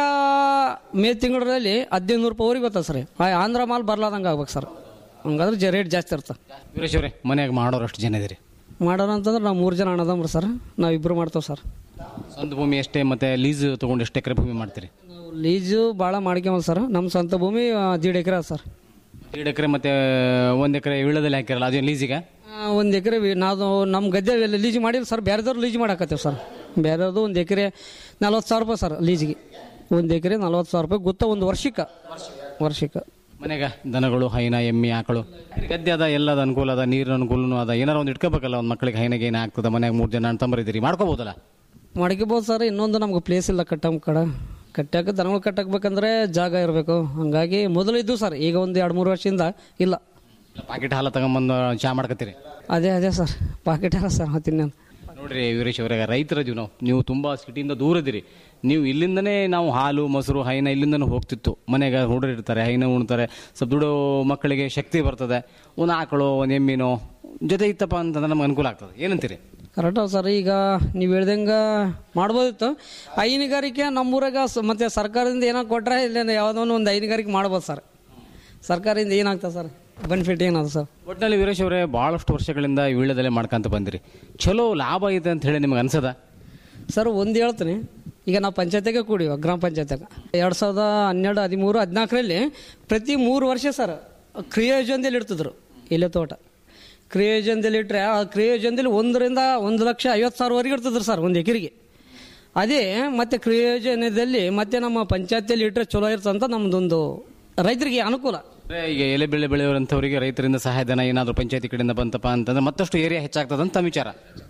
ಮೇ ತಿಂಗಳಲ್ಲಿ ಹದಿನೈದು ನೂರು ರೂಪಾಯಿವರೆಗೆ ಬರ್ತದೆ ಸರ್ ಆ ಆಂಧ್ರ ಮಾಲ್ ಬರ್ಲಾದಂಗೆ ಆಗ್ಬೇಕು ಸರ್ ಹಂಗಾದ್ರೆ ಜ ರೇಟ್ ಜಾಸ್ತಿ ಇರ್ತದೆ ವೀರೇಶ್ ಅವರೇ ಮನ್ಯಾಗ ಮಾಡೋರು ಅಷ್ಟು ಜನ ಇದೀರಿ ಮಾಡೋಣ ಅಂತಂದ್ರೆ ನಾವು ಮೂರು ಜನ ಅಣ್ಣದಮ್ರು ಸರ್ ನಾವು ಇಬ್ಬರು ಮಾಡ್ತೇವೆ ಸರ್ ಸ್ವಂತ ಭೂಮಿ ಎಷ್ಟೇ ಮತ್ತೆ ಲೀಸ್ ತಗೊಂಡು ಎಷ್ಟು ಎಕರೆ ಭೂಮಿ ಮಾಡ್ತೀರಿ ನಾವು ಲೀಜು ಭಾಳ ಮಾಡ್ಕೊಂಬಲ್ಲ ಸರ್ ನಮ್ಮ ಸ್ವಂತ ಭೂಮಿ ಆ, ದೀಡ್ ಎಕರೆ ಅದ ಸರ್ ಎರಡು ಎಕರೆ ಮತ್ತೆ ಒಂದು ಎಕರೆ ವೀಳ್ಯದಲ್ಲಿ ಹಾಕಿರಲ್ಲ ಅದೇನು ಲೀಸಿಗೆ ಒಂದು ಎಕರೆ ನಾವು ನಮ್ಮ ಗದ್ದೆ ಲೀಜ್ ಮಾಡಿಲ್ಲ ಸರ್ ಬೇರೆದವ್ರು ಲೀಜ್ ಮಾಡಾಕತ್ತೇವೆ ಸರ್ ಬೇರೆಯವ್ರದ್ದು ಒಂದು ಎಕರೆ ನಲ್ವತ್ತು ಸಾವಿರ ರೂಪಾಯಿ ಸರ್ ಲೀಜಿಗೆ ಒಂದು ಎಕರೆ ನಲ್ವತ್ತು ಸಾವಿರ ರೂಪಾಯಿ ಗೊತ್ತಾ ಒಂದು ವರ್ಷಕ್ಕೆ ವರ್ಷಕ್ಕೆ ಮನೆಗ ದನಗಳು ಹೈನ ಎಮ್ಮೆ ಆಕಳು ಗದ್ದೆ ಅದ ಎಲ್ಲದ ಅನುಕೂಲ ಅದ ನೀರಿನ ಅನುಕೂಲನೂ ಅದ ಏನಾರ ಒಂದು ಇಟ್ಕೋಬೇಕಲ್ಲ ಒಂದು ಮಕ್ಕಳಿಗೆ ಹೈನಾಗ ಏನು ಆಗ್ತದ ಮನ್ಯಾಗ ಮೂರು ಜನ ಅಣ್ಣ ತಮ್ಮರಿದ್ದೀರಿ ಮಾಡ್ಕೋಬೋದಲ್ಲ ಮಾಡ್ಕೋಬೋದು ಸರ್ ಇನ್ನೊಂದು ನಮ್ಗೆ ಪ್ಲೇಸ್ ಇಲ್ಲ ಕಟ್ಟಮ್ ಕಡ ಕಟ್ಟಾಕ ದನಗಳು ಕಟ್ಟಕ್ಬೇಕಂದ್ರೆ ಜಾಗ ಇರಬೇಕು ಹಂಗಾಗಿ ಮೊದಲು ಇದ್ದು ಸರ್ ಈಗ ಒಂದು ಎರಡು ಮೂರು ವರ್ಷದಿಂದ ಇಲ್ಲ ಪಾಕೆಟ್ ಹಾಲು ತಗೊಂಬಂದು ಚಾ ಮಾಡ್ಕತ್ತೀರಿ ಅದೇ ಅದೇ ಸರ್ ಪಾಕೆಟ್ ಅಲ್ಲ ಸರ್ ಮತ್ತಿನ್ನೇನು ನೋಡ್ರಿ ವೀರೇಶ್ ಅವರೇ ರೈತರ ಜೀವನ ನೀವು ತುಂಬಾ ಸಿಟಿಯಿಂದ ದೂರ ಇದ್ದೀರಿ ನೀವು ಇಲ್ಲಿಂದನೇ ನಾವು ಹಾಲು ಮೊಸರು ಹೈನ ಇಲ್ಲಿಂದನೇ ಹೋಗ್ತಿತ್ತು ಮನೆಗೆ ಹುಡುಗರು ಇರ್ತಾರೆ ಹೈನ ಉಣ್ತಾರೆ ಸ್ವಲ್ಪ ದುಡೋ ಮಕ್ಕಳಿಗೆ ಶಕ್ತಿ ಬರ್ತದೆ ಒಂದು ಆಕಳು ಒಂದು ಎಮ್ಮಿನೋ ಜೊತೆ ಇತ್ತಪ್ಪ ಅಂತಂದ್ರೆ ನಮ್ಗೆ ಅನುಕೂಲ ಆಗ್ತದೆ ಏನಂತೀರಿ ಕರೆಕ್ಟ್ ಸರ್ ಈಗ ನೀವು ಹೇಳ್ದಂಗೆ ಮಾಡ್ಬೋದಿತ್ತು ಹೈನುಗಾರಿಕೆ ನಮ್ಮೂರಾಗ ಸ- ಮತ್ತೆ ಸರ್ಕಾರದಿಂದ ಏನೋ ಕೊಟ್ಟರೆ ಇಲ್ಲ ಯಾವುದೋ ಒಂದು ಹೈನುಗಾರಿಕೆ ಮಾಡ್ಬೋದು ಸರ್ ಸರ್ಕಾರದಿಂದ ಏನಾಗ್ತದೆ ಸರ್ ಬೆನಿಫಿಟ್ ಏನದ ಸರ್ ಒಟ್ಟಿನಲ್ಲಿ ವೀರೇಶ್ ಅವರೇ ಭಾಳಷ್ಟು ವರ್ಷಗಳಿಂದ ಈ ವೀಳ್ಯದಲ್ಲೇ ಮಾಡ್ಕೊಂತ ಬಂದಿರಿ ಚಲೋ ಲಾಭ ಐತೆ ಅಂತ ಹೇಳಿ ನಿಮ್ಗೆ ಅನ್ಸದ ಸರ್ ಒಂದು ಹೇಳ್ತೀನಿ ಈಗ ನಾವು ಪಂಚಾಯತಿಗೆ ಕೂಡಿವ ಗ್ರಾಮ ಪಂಚಾಯತಿಗೆ ಎರಡು ಸಾವಿರದ ಹನ್ನೆರಡು ಹದಿಮೂರು ಹದಿನಾಲ್ಕರಲ್ಲಿ ಪ್ರತಿ ಮೂರು ವರ್ಷ ಸರ್ ಕ್ರಿಯೋಜನದಲ್ಲಿ ಇಡ್ತಿದ್ರು ಇಲ್ಲೇ ತೋಟ ಕ್ರಿಯೋಜನದಲ್ಲಿ ಇಟ್ಟರೆ ಆ ಕ್ರಿಯೋಜನದಲ್ಲಿ ಒಂದರಿಂದ ಒಂದು ಲಕ್ಷ ಐವತ್ತು ಸಾವಿರವರೆಗೆ ಇಡ್ತಿದ್ರು ಸರ್ ಒಂದು ಎಕರೆಗೆ ಅದೇ ಮತ್ತೆ ಕ್ರಿಯೋಜನದಲ್ಲಿ ಮತ್ತೆ ನಮ್ಮ ಪಂಚಾಯತಿಯಲ್ಲಿ ಇಟ್ಟರೆ ಚಲೋ ಇರ್ತಂತ ನಮ್ಮದೊಂದು ರೈತರಿಗೆ ಅನುಕೂಲ ಅಂದ್ರೆ ಈಗ ಎಲೆ ಬೆಳೆ ಬೆಳೆಯುವಂಥವರಿಗೆ ರೈತರಿಂದ ಸಹಾಯಧನ ಏನಾದರೂ ಪಂಚಾಯತಿ ಕಡೆಯಿಂದ ಬಂತಪ್ಪ ಅಂತಂದ್ರೆ ಮತ್ತಷ್ಟು ಏರಿಯಾ ಹೆಚ್ಚಾಗ್ತದೆ ಅಂತ ತಮ್ಮ ವಿಚಾರ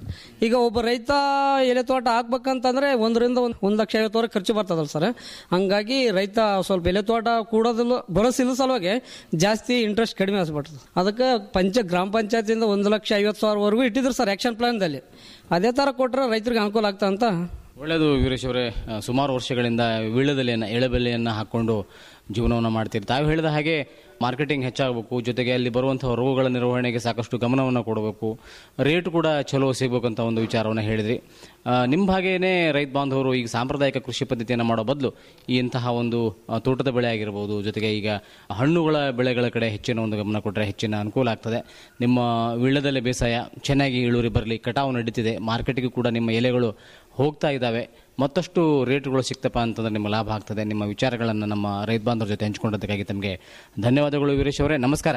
ಈಗ ಒಬ್ಬ ರೈತ ಎಲೆ ತೋಟ ಹಾಕ್ಬೇಕಂತಂದ್ರೆ ಒಂದರಿಂದ ಒಂದು ಒಂದು ಲಕ್ಷ ಐವತ್ತುವರೆಗೆ ಖರ್ಚು ಬರ್ತದಲ್ಲ ಸರ್ ಹಂಗಾಗಿ ರೈತ ಸ್ವಲ್ಪ ಎಲೆ ತೋಟ ಕೂಡೋದಿಲ್ಲ ಬಳಸಿಲ್ಲ ಸಲುವಾಗಿ ಜಾಸ್ತಿ ಇಂಟ್ರೆಸ್ಟ್ ಕಡಿಮೆ ಆಗಿಬಿಡ್ತದೆ ಅದಕ್ಕೆ ಪಂಚ ಗ್ರಾಮ ಪಂಚಾಯತಿಯಿಂದ ಒಂದು ಲಕ್ಷ ಐವತ್ತು ಸಾವಿರವರೆಗೂ ಇಟ್ಟಿದ್ರು ಸರ್ ಆ್ಯಕ್ಷನ್ ಪ್ಲಾನ್ದಲ್ಲಿ ಅದೇ ಥರ ಕೊಟ್ಟರೆ ರೈತರಿಗೆ ಅನುಕೂಲ ಆಗ್ತಾ ಅಂತ ಒಳ್ಳೆಯದು ವೀರೇಶ್ ಅವರೇ ಆ, ಸುಮಾರು ವರ್ಷಗಳಿಂದ ವೀಳ್ಯದೆಲೆಯನ್ನು ಎಳೆಬೆಲೆಯನ್ನು ಹಾಕ್ಕೊಂಡು ಜೀವನವನ್ನು ಮಾಡ್ತೀರಿ ತಾವು ಹೇಳಿದ ಹಾಗೆ ಮಾರ್ಕೆಟಿಂಗ್ ಹೆಚ್ಚಾಗಬೇಕು ಜೊತೆಗೆ ಅಲ್ಲಿ ಬರುವಂತಹ ರೋಗಗಳ ನಿರ್ವಹಣೆಗೆ ಸಾಕಷ್ಟು ಗಮನವನ್ನು ಕೊಡಬೇಕು ರೇಟ್ ಕೂಡ ಚಲೋ ಸಿಗಬೇಕು ಅಂತ ಒಂದು ವಿಚಾರವನ್ನು ಹೇಳಿದ್ರಿ ಆ, ನಿಮ್ಮ ಹಾಗೇನೆ ರೈತ ಬಾಂಧವರು ಈಗ ಸಾಂಪ್ರದಾಯಿಕ ಕೃಷಿ ಪದ್ಧತಿಯನ್ನು ಮಾಡೋ ಬದಲು ಈ ಇಂತಹ ಒಂದು ಆ, ತೋಟದ ಬೆಳೆ ಆಗಿರ್ಬೋದು ಜೊತೆಗೆ ಈಗ ಹಣ್ಣುಗಳ ಬೆಳೆಗಳ ಕಡೆ ಹೆಚ್ಚಿನ ಒಂದು ಗಮನ ಕೊಟ್ಟರೆ ಹೆಚ್ಚಿನ ಅನುಕೂಲ ಆಗ್ತದೆ ನಿಮ್ಮ ವಿಳ್ಳದಲ್ಲೇ ಬೇಸಾಯ ಚೆನ್ನಾಗಿ ಇಳುವರಿ ಬರಲಿ ಕಟಾವು ನಡೀತಿದೆ ಮಾರ್ಕೆಟಿಗೆ ಕೂಡ ನಿಮ್ಮ ಎಲೆಗಳು ಹೋಗ್ತಾ ಇದ್ದಾವೆ ಮತ್ತಷ್ಟು ರೇಟ್ಗಳು ಸಿಕ್ತಪ್ಪ ಅಂತಂದ್ರೆ ನಿಮ್ಮ ಲಾಭ ಆಗ್ತದೆ ನಿಮ್ಮ ವಿಚಾರಗಳನ್ನು ನಮ್ಮ ರೈತ ಬಾಂಧವರ ಜೊತೆ ಹಂಚಿಕೊಂಡದಕ್ಕಾಗಿ ತಮಗೆ ಧನ್ಯವಾದಗಳು ವೀರೇಶ್ ಅವರೇ ನಮಸ್ಕಾರ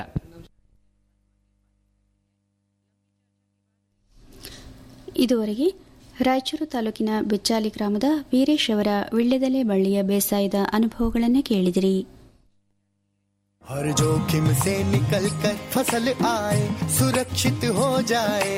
ಇದುವರೆಗೆ ರಾಯಚೂರು ತಾಲೂಕಿನ ಬೆಚ್ಚಾಲಿ ಗ್ರಾಮದ ವೀರೇಶ್ ಅವರ ವಿಳ್ಳೆದೆಲೆ ಬಳ್ಳಿಯ ಬೇಸಾಯದ ಅನುಭವಗಳನ್ನು ಕೇಳಿದಿರಿ हर जोखिम से निकल कर फसल आए सुरक्षित हो जाए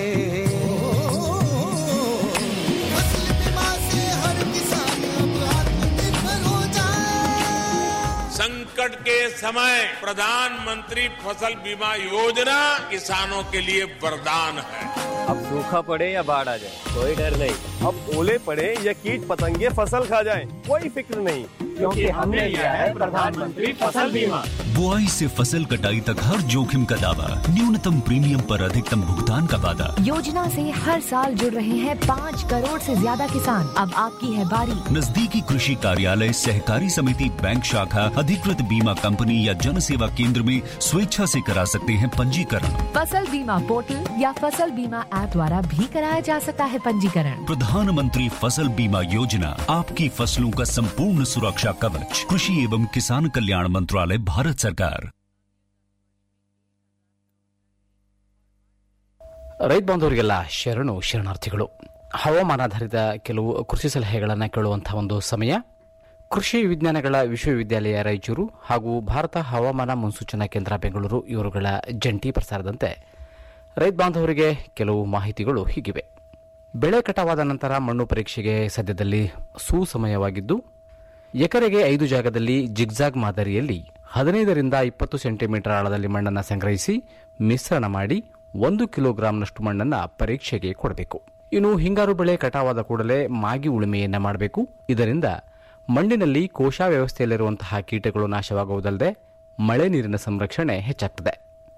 फसल बीमा से हर किसान अब आत्मनिर्भर हो जाए संकट के समय प्रधानमंत्री फसल बीमा योजना किसानों के लिए वरदान है अब सूखा पड़े या बाढ़ आ जाए कोई डर नहीं अब ओले पड़े या कीट पतंगे फसल खा जाए कोई फिक्र नहीं क्योंकि हमने लिया है प्रधानमंत्री फसल बीमा बुआई से फसल कटाई तक हर जोखिम का दावा न्यूनतम प्रीमियम पर अधिकतम भुगतान का वादा योजना से हर साल जुड़ रहे हैं पाँच करोड़ से ज्यादा किसान अब आपकी है बारी नजदीकी कृषि कार्यालय सहकारी समिति बैंक शाखा अधिकृत बीमा कंपनी या जन सेवा केंद्र में स्वेच्छा से करा सकते हैं पंजीकरण फसल बीमा पोर्टल या फसल बीमा ऐप द्वारा भी कराया जा सकता है पंजीकरण प्रधानमंत्री फसल बीमा योजना आपकी फसलों का संपूर्ण सुरक्षा कवच कृषि एवं किसान कल्याण मंत्रालय भारत सरकार ರೈತ ಬಾಂಧವರಿಗೆಲ್ಲ ಶರಣು ಶರಣಾರ್ಥಿಗಳು ಹವಾಮಾನಾಧಾರಿತ ಕೆಲವು ಕೃಷಿ ಸಲಹೆಗಳನ್ನು ಕೇಳುವಂತಹ ಒಂದು ಸಮಯ ಕೃಷಿ ವಿಜ್ಞಾನಗಳ ವಿಶ್ವವಿದ್ಯಾಲಯ ರಾಯಚೂರು ಹಾಗೂ ಭಾರತ ಹವಾಮಾನ ಮುನ್ಸೂಚನಾ ಕೇಂದ್ರ ಬೆಂಗಳೂರು ಇವರುಗಳ ಜಂಟಿ ಪ್ರಸಾರದಂತೆ ರೈತ ಬಾಂಧವರಿಗೆ ಕೆಲವು ಮಾಹಿತಿಗಳು ಹೀಗಿವೆ ಬೆಳೆ ಕಟಾವಾದ ನಂತರ ಮಣ್ಣು ಪರೀಕ್ಷೆಗೆ ಸದ್ಯದಲ್ಲಿ ಸುಸಮಯವಾಗಿದ್ದು ಎಕರೆಗೆ ಐದು ಜಾಗದಲ್ಲಿ ಜಿಗ್ಜಾಗ್ ಮಾದರಿಯಲ್ಲಿ ಹದಿನೈದರಿಂದ ಇಪ್ಪತ್ತು ಸೆಂಟಿಮೀಟರ್ ಆಳದಲ್ಲಿ ಮಣ್ಣನ್ನು ಸಂಗ್ರಹಿಸಿ ಮಿಶ್ರಣ ಮಾಡಿ ಒಂದು ಕಿಲೋಗ್ರಾಂನಷ್ಟು ಮಣ್ಣನ್ನು ಪರೀಕ್ಷೆಗೆ ಕೊಡಬೇಕು ಇನ್ನು ಹಿಂಗಾರು ಬೆಳೆ ಕಟಾವಾದ ಕೂಡಲೇ ಮಾಗಿ ಉಳುಮೆಯನ್ನ ಮಾಡಬೇಕು ಇದರಿಂದ ಮಣ್ಣಿನಲ್ಲಿ ಕೋಶ ವ್ಯವಸ್ಥೆಯಲ್ಲಿರುವಂತಹ ಕೀಟಗಳು ನಾಶವಾಗುವುದಲ್ಲದೆ ಮಳೆ ನೀರಿನ ಸಂರಕ್ಷಣೆ ಹೆಚ್ಚಾಗ್ತದೆ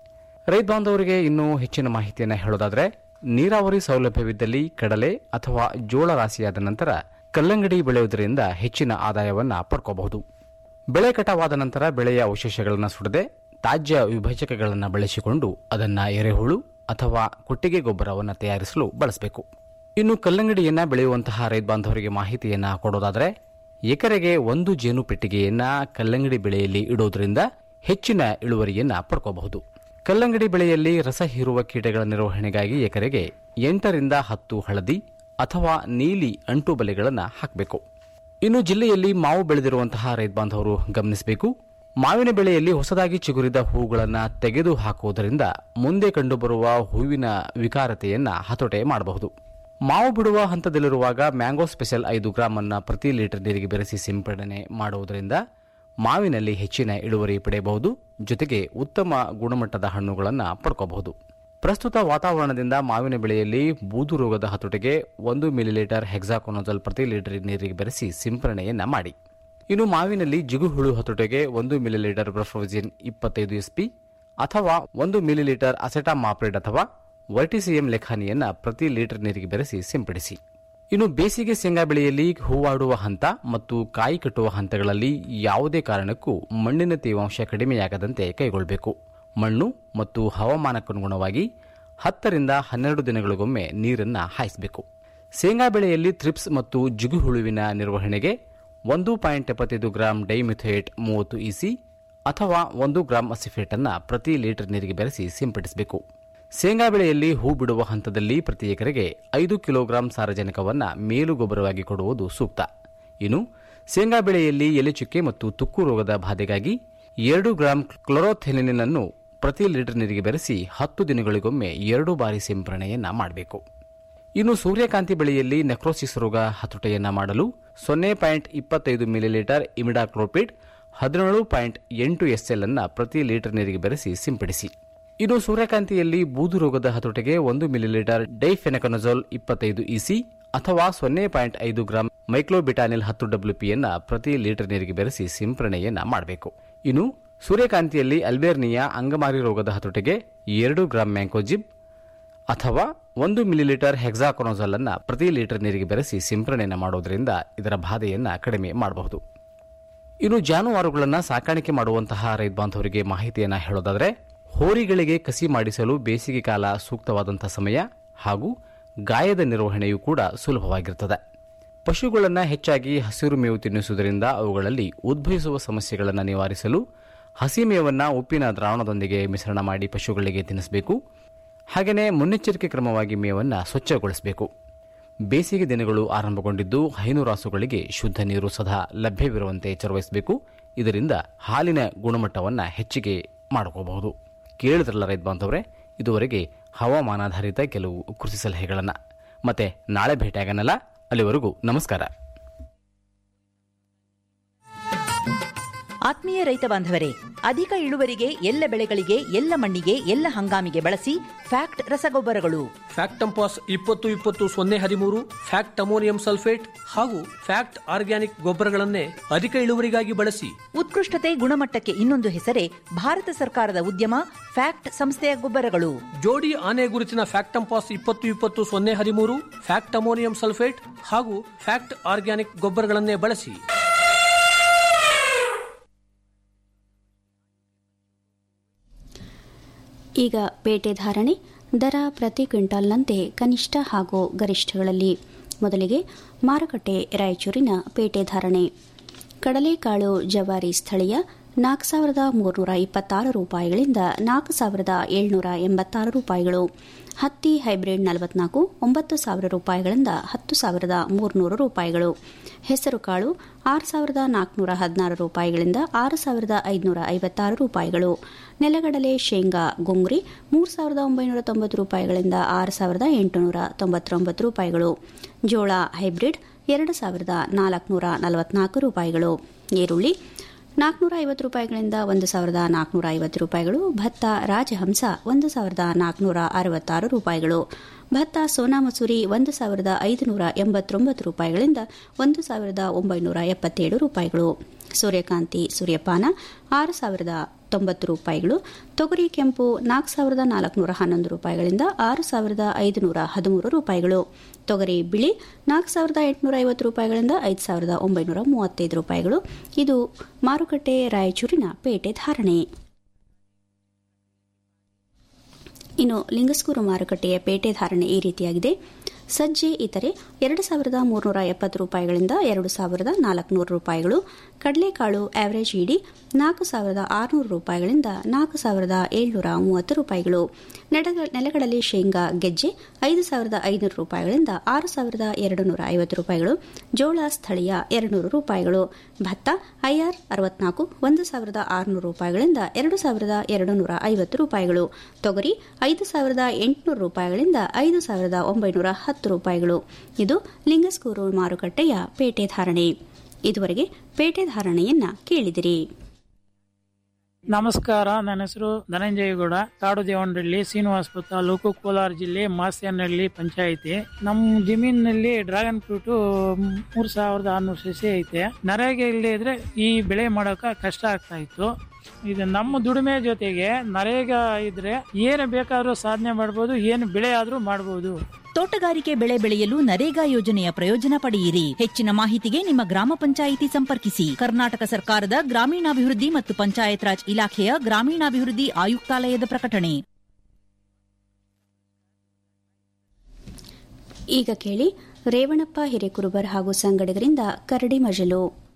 ರೈತ ಬಾಂಧವರಿಗೆ ಇನ್ನೂ ಹೆಚ್ಚಿನ ಮಾಹಿತಿಯನ್ನು ಹೇಳೋದಾದರೆ ನೀರಾವರಿ ಸೌಲಭ್ಯವಿದ್ದಲ್ಲಿ ಕಡಲೆ ಅಥವಾ ಜೋಳ ರಾಶಿಯಾದ ನಂತರ ಕಲ್ಲಂಗಡಿ ಬೆಳೆಯುವುದರಿಂದ ಹೆಚ್ಚಿನ ಆದಾಯವನ್ನು ಪಡ್ಕೋಬಹುದು ಬೆಳೆ ಕಟಾವಾದ ನಂತರ ಬೆಳೆಯ ಅವಶೇಷಗಳನ್ನು ಸುಡದೆ ತಾಜ್ಯ ವಿಭಜಕಗಳನ್ನು ಬಳಸಿಕೊಂಡು ಅದನ್ನು ಎರೆಹುಳು ಅಥವಾ ಕೊಟ್ಟಿಗೆ ಗೊಬ್ಬರವನ್ನು ತಯಾರಿಸಲು ಬಳಸಬೇಕು ಇನ್ನು ಕಲ್ಲಂಗಡಿಯನ್ನ ಬೆಳೆಯುವಂತಹ ರೈತ ಬಾಂಧವರಿಗೆ ಮಾಹಿತಿಯನ್ನ ಕೊಡೋದಾದರೆ ಎಕರೆಗೆ ಒಂದು ಜೇನು ಪೆಟ್ಟಿಗೆಯನ್ನ ಕಲ್ಲಂಗಡಿ ಬೆಳೆಯಲ್ಲಿ ಇಡುವುದರಿಂದ ಹೆಚ್ಚಿನ ಇಳುವರಿಯನ್ನ ಪಡ್ಕೋಬಹುದು ಕಲ್ಲಂಗಡಿ ಬೆಳೆಯಲ್ಲಿ ರಸ ಹೀರುವ ಕೀಟಗಳ ನಿರ್ವಹಣೆಗಾಗಿ ಎಕರೆಗೆ ಎಂಟರಿಂದ ಹತ್ತು ಹಳದಿ ಅಥವಾ ನೀಲಿ ಅಂಟು ಬಲೆಗಳನ್ನು ಹಾಕಬೇಕು ಇನ್ನು ಜಿಲ್ಲೆಯಲ್ಲಿ ಮಾವು ಬೆಳೆದಿರುವಂತಹ ರೈತ ಬಾಂಧವರು ಗಮನಿಸಬೇಕು ಮಾವಿನ ಬೆಳೆಯಲ್ಲಿ ಹೊಸದಾಗಿ ಚಿಗುರಿದ ಹೂಗಳನ್ನು ತೆಗೆದು ಹಾಕುವುದರಿಂದ ಮುಂದೆ ಕಂಡುಬರುವ ಹೂವಿನ ವಿಕಾರತೆಯನ್ನ ಹತೋಟೆ ಮಾಡಬಹುದು ಮಾವು ಬಿಡುವ ಹಂತದಲ್ಲಿರುವಾಗ ಮ್ಯಾಂಗೋ ಸ್ಪೆಷಲ್ ಐದು ಗ್ರಾಂ ಅನ್ನ ಪ್ರತಿ ಲೀಟರ್ ನೀರಿಗೆ ಬೆರೆಸಿ ಸಿಂಪಡಣೆ ಮಾಡುವುದರಿಂದ ಮಾವಿನಲ್ಲಿ ಹೆಚ್ಚಿನ ಇಳುವರಿ ಪಡೆಯಬಹುದು ಜೊತೆಗೆ ಉತ್ತಮ ಗುಣಮಟ್ಟದ ಹಣ್ಣುಗಳನ್ನು ಪಡ್ಕೋಬಹುದು ಪ್ರಸ್ತುತ ವಾತಾವರಣದಿಂದ ಮಾವಿನ ಬೆಳೆಯಲ್ಲಿ ಬೂದು ರೋಗದ ಹತೋಟಿಗೆ ಒಂದು ಮಿಲಿಲೀಟರ್ ಹೆಕ್ಸಾಕೊನೋಜಲ್ ಪ್ರತಿ ಲೀಟರ್ ನೀರಿಗೆ ಬೆರೆಸಿ ಸಿಂಪರಣೆಯನ್ನ ಮಾಡಿ ಇನ್ನು ಮಾವಿನಲ್ಲಿ ಜಿಗುಹುಳು ಹತೋಟಿಗೆ ಒಂದು ಮಿಲಿಲೀಟರ್ ಬ್ರಫ್ರೋಜಿನ್ ಇಪ್ಪತ್ತೈದು ಎಸ್ಪಿ ಅಥವಾ ಒಂದು ಮಿಲಿಲೀಟರ್ ಅಸೆಟಾಮಾಪ್ರಿಡ್ ಅಥವಾ ವರ್ಟಿಸಿಎಂ ಲೆಖಾನಿಯನ್ನ ಪ್ರತಿ ಲೀಟರ್ ನೀರಿಗೆ ಬೆರೆಸಿ ಸಿಂಪಡಿಸಿ ಇನ್ನು ಬೇಸಿಗೆ ಶೇಂಗಾ ಬೆಳೆಯಲ್ಲಿ ಹೂವಾಡುವ ಹಂತ ಮತ್ತು ಕಾಯಿ ಕಟ್ಟುವ ಹಂತಗಳಲ್ಲಿ ಯಾವುದೇ ಕಾರಣಕ್ಕೂ ಮಣ್ಣಿನ ತೇವಾಂಶ ಕಡಿಮೆಯಾಗದಂತೆ ಕೈಗೊಳ್ಳಬೇಕು ಮಣ್ಣು ಮತ್ತು ಹವಾಮಾನಕ್ಕನುಗುಣವಾಗಿ ಹತ್ತರಿಂದ ಹನ್ನೆರಡು ದಿನಗಳಿಗೊಮ್ಮೆ ನೀರನ್ನು ಹಾಯಿಸಬೇಕು ಶೇಂಗಾ ಬೆಳೆಯಲ್ಲಿ ಥ್ರಿಪ್ಸ್ ಮತ್ತು ಜಿಗುಹುಳುವಿನ ನಿರ್ವಹಣೆಗೆ ಒಂದು ಪಾಯಿಂಟ್ ಎಪ್ಪತ್ತೈದು ಗ್ರಾಂ ಡೈಮಿಥೇಟ್ ಮೂವತ್ತು ಇಸಿ ಅಥವಾ ಒಂದು ಗ್ರಾಂ ಅಸಿಫೇಟ್ ಅನ್ನು ಪ್ರತಿ ಲೀಟರ್ ನೀರಿಗೆ ಬೆರೆಸಿ ಸಿಂಪಡಿಸಬೇಕು ಶೇಂಗಾ ಬೆಳೆಯಲ್ಲಿ ಹೂ ಬಿಡುವ ಹಂತದಲ್ಲಿ ಪ್ರತಿ ಎಕರೆಗೆ ಐದು ಕಿಲೋಗ್ರಾಂ ಸಾರಜನಕವನ್ನು ಮೇಲು ಗೊಬ್ಬರವಾಗಿ ಕೊಡುವುದು ಸೂಕ್ತ ಇನ್ನು ಶೇಂಗಾ ಬೆಳೆಯಲ್ಲಿ ಎಲೆಚುಕ್ಕೆ ಮತ್ತು ತುಕ್ಕು ರೋಗದ ಬಾಧೆಗಾಗಿ ಎರಡು ಗ್ರಾಂ ಕ್ಲೊರೋಥೆನಿನ್ ಅನ್ನು ಪ್ರತಿ ಲೀಟರ್ ನೀರಿಗೆ ಬೆರೆಸಿ ಹತ್ತು ದಿನಗಳಿಗೊಮ್ಮೆ ಎರಡು ಬಾರಿ ಸಿಂಪರಣೆಯನ್ನ ಮಾಡಬೇಕು ಇನ್ನು ಸೂರ್ಯಕಾಂತಿ ಬೆಳೆಯಲ್ಲಿ ನೆಕ್ರೋಸಿಸ್ ರೋಗ ಹತೋಟಿಯನ್ನ ಮಾಡಲು ಸೊನ್ನೆ ಪಾಯಿಂಟ್ ಇಪ್ಪತ್ತೈದು ಮಿಲಿಲೀಟರ್ ಇಮಿಡಾಕ್ಲೋಪಿಡ್ ಹದಿನೇಳು ಪಾಯಿಂಟ್ ಎಂಟು ಎಸ್ಎಲ್ ಅನ್ನ ಪ್ರತಿ ಲೀಟರ್ ನೀರಿಗೆ ಬೆರೆಸಿ ಸಿಂಪಡಿಸಿ ಇನ್ನು ಸೂರ್ಯಕಾಂತಿಯಲ್ಲಿ ಬೂದು ರೋಗದ ಹತೋಟಿಗೆ ಒಂದು ಮಿಲಿಲೀಟರ್ ಡೈಫೆನಕನಜೋಲ್ ಇಪ್ಪತ್ತೈದು ಇಸಿ ಅಥವಾ ಸೊನ್ನೆ ಪಾಯಿಂಟ್ ಐದು ಗ್ರಾಂ ಮೈಕ್ಲೋಬಿಟಾನಿಲ್ ಹತ್ತು ಡಬ್ಲ್ಯೂಪಿಯನ್ನ ಪ್ರತಿ ಲೀಟರ್ ನೀರಿಗೆ ಬೆರೆಸಿ ಸಿಂಪರಣೆಯನ್ನ ಮಾಡಬೇಕು ಇನ್ನು ಸೂರ್ಯಕಾಂತಿಯಲ್ಲಿ ಅಲ್ಬೇರ್ನಿಯಾ ಅಂಗಮಾರಿ ರೋಗದ ಹತೋಟಿಗೆ ಎರಡು ಗ್ರಾಂ ಮ್ಯಾಂಕೋಜಿಬ್ ಅಥವಾ ಒಂದು ಮಿಲಿಲೀಟರ್ ಹೆಕ್ಸಾಕೊನೋಜಲ್ ಅನ್ನು ಪ್ರತಿ ಲೀಟರ್ ನೀರಿಗೆ ಬೆರೆಸಿ ಸಿಂಪರಣೆಯನ್ನು ಮಾಡೋದರಿಂದ ಇದರ ಬಾಧೆಯನ್ನು ಕಡಿಮೆ ಮಾಡಬಹುದು ಇನ್ನು ಜಾನುವಾರುಗಳನ್ನು ಸಾಕಾಣಿಕೆ ಮಾಡುವಂತಹ ರೈತ ಬಾಂಧವರಿಗೆ ಮಾಹಿತಿಯನ್ನು ಹೇಳೋದಾದರೆ ಹೋರಿಗಳಿಗೆ ಕಸಿ ಮಾಡಿಸಲು ಬೇಸಿಗೆ ಕಾಲ ಸೂಕ್ತವಾದಂತಹ ಸಮಯ ಹಾಗೂ ಗಾಯದ ನಿರ್ವಹಣೆಯೂ ಕೂಡ ಸುಲಭವಾಗಿರುತ್ತದೆ ಪಶುಗಳನ್ನು ಹೆಚ್ಚಾಗಿ ಹಸಿರು ಮೇವು ತಿನ್ನಿಸುವುದರಿಂದ ಅವುಗಳಲ್ಲಿ ಉದ್ಭವಿಸುವ ಸಮಸ್ಯೆಗಳನ್ನು ನಿವಾರಿಸಲು ಹಸಿ ಮೇವನ್ನು ಉಪ್ಪಿನ ದ್ರಾವಣದೊಂದಿಗೆ ಮಿಶ್ರಣ ಮಾಡಿ ಪಶುಗಳಿಗೆ ತಿನ್ನಿಸಬೇಕು ಹಾಗೆಯೇ ಮುನ್ನೆಚ್ಚರಿಕೆ ಕ್ರಮವಾಗಿ ಮೇವನ್ನು ಸ್ವಚ್ಛಗೊಳಿಸಬೇಕು ಬೇಸಿಗೆ ದಿನಗಳು ಆರಂಭಗೊಂಡಿದ್ದು ಹೈನುರಾಸುಗಳಿಗೆ ಶುದ್ಧ ನೀರು ಸದಾ ಲಭ್ಯವಿರುವಂತೆ ಎಚ್ಚರವಹಿಸಬೇಕು ಇದರಿಂದ ಹಾಲಿನ ಗುಣಮಟ್ಟವನ್ನು ಹೆಚ್ಚಿಗೆ ಮಾಡ್ಕೋಬಹುದು ಕೇಳಿದ್ರಲ್ಲ ರೈತ ಬಾಂಧವರೇ ಇದುವರೆಗೆ ಹವಾಮಾನಾಧಾರಿತ ಕೆಲವು ಕೃಷಿ ಸಲಹೆಗಳನ್ನು ಮತ್ತೆ ನಾಳೆ ಭೇಟಿಯಾಗನಲ್ಲ ಅಲ್ಲಿವರೆಗೂ ನಮಸ್ಕಾರ ಆತ್ಮೀಯ ರೈತ ಬಾಂಧವರೇ ಅಧಿಕ ಇಳುವರಿಗೆ ಎಲ್ಲ ಬೆಳೆಗಳಿಗೆ ಎಲ್ಲ ಮಣ್ಣಿಗೆ ಎಲ್ಲ ಹಂಗಾಮಿಗೆ ಬಳಸಿ ಫ್ಯಾಕ್ಟ್ ರಸಗೊಬ್ಬರಗಳು ಫ್ಯಾಕ್ಟ್ ಟಂಪಾಸ್ ಇಪ್ಪತ್ತು ಇಪ್ಪತ್ತು ಸೊನ್ನೆ ಹದಿಮೂರು ಫ್ಯಾಕ್ಟ್ ಅಮೋನಿಯಂ ಸಲ್ಫೇಟ್ ಹಾಗೂ ಫ್ಯಾಕ್ಟ್ ಆರ್ಗ್ಯಾನಿಕ್ ಗೊಬ್ಬರಗಳನ್ನೇ ಅಧಿಕ ಇಳುವರಿಗಾಗಿ ಬಳಸಿ ಉತ್ಕೃಷ್ಟತೆ ಗುಣಮಟ್ಟಕ್ಕೆ ಇನ್ನೊಂದು ಹೆಸರೇ ಭಾರತ ಸರ್ಕಾರದ ಉದ್ಯಮ ಫ್ಯಾಕ್ಟ್ ಸಂಸ್ಥೆಯ ಗೊಬ್ಬರಗಳು ಜೋಡಿ ಆನೆ ಗುರುತಿನ ಫ್ಯಾಕ್ಟ್ ಟಂಪಾಸ್ ಇಪ್ಪತ್ತು ಇಪ್ಪತ್ತು ಸೊನ್ನೆ ಹದಿಮೂರು ಫ್ಯಾಕ್ಟ್ ಅಮೋನಿಯಂ ಸಲ್ಫೇಟ್ ಹಾಗೂ ಫ್ಯಾಕ್ಟ್ ಆರ್ಗ್ಯಾನಿಕ್ ಗೊಬ್ಬರಗಳನ್ನೇ ಬಳಸಿ ಈಗ ಪೇಟೆ ಧಾರಣೆ ದರ ಪ್ರತಿ ಕ್ವಿಂಟಾಲ್ನಂತೆ ಕನಿಷ್ಠ ಹಾಗೂ ಗರಿಷ್ಠಗಳಲ್ಲಿ ಮೊದಲಿಗೆ ಮಾರುಕಟ್ಟೆ ರಾಯಚೂರಿನ ಪೇಟೆ ಧಾರಣೆ ಕಡಲೆಕಾಳು ಜವಾರಿ ಸ್ಥಳೀಯ ನಾಲ್ಕು ಸಾವಿರದ ಮೂರುನೂರ ಇಪ್ಪತ್ತಾರು ರೂಪಾಯಿಗಳಿಂದ ನಾಲ್ಕು ಸಾವಿರದ ಏಳ್ನೂರ ಎಂಬತ್ತಾರು ರೂಪಾಯಿಗಳು ಹತ್ತಿ ಹೈಬ್ರಿಡ್ ನಲವತ್ನಾಲ್ಕು ಒಂಬತ್ತು ಸಾವಿರ ರೂಪಾಯಿಗಳಿಂದ ಹತ್ತು ಸಾವಿರದ ಮೂರುನೂರು ರೂಪಾಯಿಗಳು ಹೆಸರುಕಾಳು ಆರು ಸಾವಿರದ ನಾಲ್ಕುನೂರ ಹದಿನಾರು ರೂಪಾಯಿಗಳಿಂದ ಆರು ಸಾವಿರದ ಐದುನೂರ ಐವತ್ತಾರು ರೂಪಾಯಿಗಳು ನೆಲಗಡಲೆ ಶೇಂಗಾ ಗುಂಗ್ರಿ ಮೂರು ಸಾವಿರದ ಒಂಬೈನೂರ ತೊಂಬತ್ತು ರೂಪಾಯಿಗಳಿಂದ ಆರು ಸಾವಿರದ ಎಂಟುನೂರ ತೊಂಬತ್ತೊಂಬತ್ತು ರೂಪಾಯಿಗಳು ಜೋಳ ಹೈಬ್ರಿಡ್ ಎರಡು ಸಾವಿರದ ನಾಲ್ಕುನೂರ ನಲವತ್ನಾಲ್ಕು ರೂಪಾಯಿಗಳು ಈರುಳ್ಳಿ ನಾಲ್ಕುನೂರ ಐವತ್ತು ರೂಪಾಯಿಗಳಿಂದ ಒಂದು ಸಾವಿರದ ನಾಲ್ಕುನೂರ ಐವತ್ತು ರೂಪಾಯಿಗಳು ಭತ್ತ ರಾಜಹಂಸ ಒಂದು ಸಾವಿರದ ನಾಲ್ಕುನೂರ ಅರವತ್ತಾರು ರೂಪಾಯಿಗಳು ಭತ್ತ ಸೋನಾ ಮಸೂರಿ ಒಂದು ಸಾವಿರದ ಐದುನೂರ ಎಂಬತ್ತೊಂಬತ್ತು ರೂಪಾಯಿಗಳಿಂದ ಒಂದು ಸಾವಿರದ ಒಂಬೈನೂರ ಎಪ್ಪತ್ತೇಳು ರೂಪಾಯಿಗಳು ಸೂರ್ಯಕಾಂತಿ ಸೂರ್ಯಪಾನ ಆರು ಸಾವಿರದ ತೊಂಬತ್ತು ರೂಪಾಯಿಗಳು ತೊಗರಿ ಕೆಂಪು ನಾಲ್ಕು ಸಾವಿರದ ನಾಲ್ಕುನೂರ ಹನ್ನೊಂದು ರೂಪಾಯಿಗಳಿಂದ ಆರು ಸಾವಿರದ ಐದುನೂರ ಹದಿಮೂರು ರೂಪಾಯಿಗಳು ತೊಗರಿ ಬಿಳಿ ನಾಲ್ಕು ಸಾವಿರದ ಎಂಟುನೂರ ಐವತ್ತು ರೂಪಾಯಿಗಳಿಂದ ಐದು ಸಾವಿರದ ಒಂಬೈನೂರ ಮೂವತ್ತೈದು ರೂಪಾಯಿಗಳು ಇದು ಮಾರುಕಟ್ಟೆ ರಾಯಚೂರಿನ ಪೇಟೆ ಧಾರಣೆ ಇನ್ನು ಲಿಂಗಸ್ಕೂರು ಮಾರುಕಟ್ಟೆಯ ಪೇಟೆ ಧಾರಣೆ ಈ ರೀತಿಯಾಗಿದೆ ಸಜ್ಜೆ ಇತರೆ ಎರಡು ಸಾವಿರದ ಮೂರುನೂರ ಎಪ್ಪತ್ತು ರೂಪಾಯಿಗಳಿಂದ ಎರಡು ಸಾವಿರದ ನಾಲ್ಕುನೂರು ರೂಪಾಯಿಗಳು ಕಡಲೆಕಾಳು ಆವರೇಜ್ ಇಡಿ ನಾಲ್ಕು ಸಾವಿರದ ಆರುನೂರು ರೂಪಾಯಿಗಳಿಂದ ನಾಲ್ಕು ಸಾವಿರದ ಏಳ್ನೂರ ಮೂವತ್ತು ರೂಪಾಯಿಗಳು ನೆಲಗಡಲೆ ಶೇಂಗಾ ಗೆಜ್ಜೆ ಐದು ಸಾವಿರದ ಐನೂರು ರೂಪಾಯಿಗಳಿಂದ ಆರು ಸಾವಿರದ ಎರಡು ನೂರ ಐವತ್ತು ರೂಪಾಯಿಗಳು ಜೋಳ ಸ್ಥಳೀಯ ಎರಡುನೂರು ರೂಪಾಯಿಗಳು ಭತ್ತ ಐಆರ್ ಅರವತ್ನಾಲ್ಕು ಒಂದು ಸಾವಿರದ ಆರುನೂರು ರೂಪಾಯಿಗಳಿಂದ ಎರಡು ಸಾವಿರದ ಎರಡು ನೂರ ಐವತ್ತು ರೂಪಾಯಿಗಳು ತೊಗರಿ ಐದು ಸಾವಿರದ ಎಂಟುನೂರು ರೂಪಾಯಿಗಳಿಂದ ಐದು ಸಾವಿರದ ಒಂಬೈನೂರ ಹತ್ತು ರೂಪಾಯಿಗಳು ಇದು ಲಿಂಗಸ್ಕೂರು ಮಾರುಕಟ್ಟೆಯ ಪೇಟೆ ಧಾರಣೆ ಇದುವರೆಗೆ ಪೇಟೆ ಧಾರಣೆಯನ್ನ ಕೇಳಿದಿರಿ ನಮಸ್ಕಾರ ನನ್ನ ಹೆಸರು ಧನಂಜಯಗೌಡ ಕಾಡು ದೇವನಹಳ್ಳಿ ಶ್ರೀನಿವಾಸಪುರ ತಾಲೂಕು ಕೋಲಾರ ಜಿಲ್ಲೆ ಮಾಸ್ಯನಹಳ್ಳಿ ಪಂಚಾಯಿತಿ ನಮ್ಮ ಜಮೀನಿನಲ್ಲಿ ಡ್ರ್ಯಾಗನ್ ಫ್ರೂಟ್ ಮೂರ್ ಸಾವಿರದ ಆರ್ನೂರು ಸಸಿ ಐತೆ ನರೇಗೆ ಇಲ್ಲದೆ ಇದ್ರೆ ಈ ಬೆಳೆ ಮಾಡೋಕ ಕಷ್ಟ ಆಗ್ತಾ ಇತ್ತು ಇದು ನಮ್ಮ ದುಡಿಮೆ ಜೊತೆಗೆ ನರೇಗ ಇದ್ರೆ ಏನು ಬೇಕಾದ್ರೂ ಸಾಧನೆ ಮಾಡ್ಬೋದು ಏನು ಬೆಳೆ ಆದ್ರೂ ಮಾಡ್ಬೋದು ತೋಟಗಾರಿಕೆ ಬೆಳೆ ಬೆಳೆಯಲು ನರೇಗಾ ಯೋಜನೆಯ ಪ್ರಯೋಜನ ಪಡೆಯಿರಿ ಹೆಚ್ಚಿನ ಮಾಹಿತಿಗೆ ನಿಮ್ಮ ಗ್ರಾಮ ಪಂಚಾಯಿತಿ ಸಂಪರ್ಕಿಸಿ ಕರ್ನಾಟಕ ಸರ್ಕಾರದ ಗ್ರಾಮೀಣಾಭಿವೃದ್ಧಿ ಮತ್ತು ಪಂಚಾಯತ್ ರಾಜ್ ಇಲಾಖೆಯ ಗ್ರಾಮೀಣಾಭಿವೃದ್ಧಿ ಆಯುಕ್ತಾಲಯದ ಪ್ರಕಟಣೆ ಈಗ ಕೇಳಿ ರೇವಣಪ್ಪ ಹಿರೇಕುರುಬರ್ ಹಾಗೂ ಸಂಗಡಿಗರಿಂದ ಕರಡಿ ಮಜಲು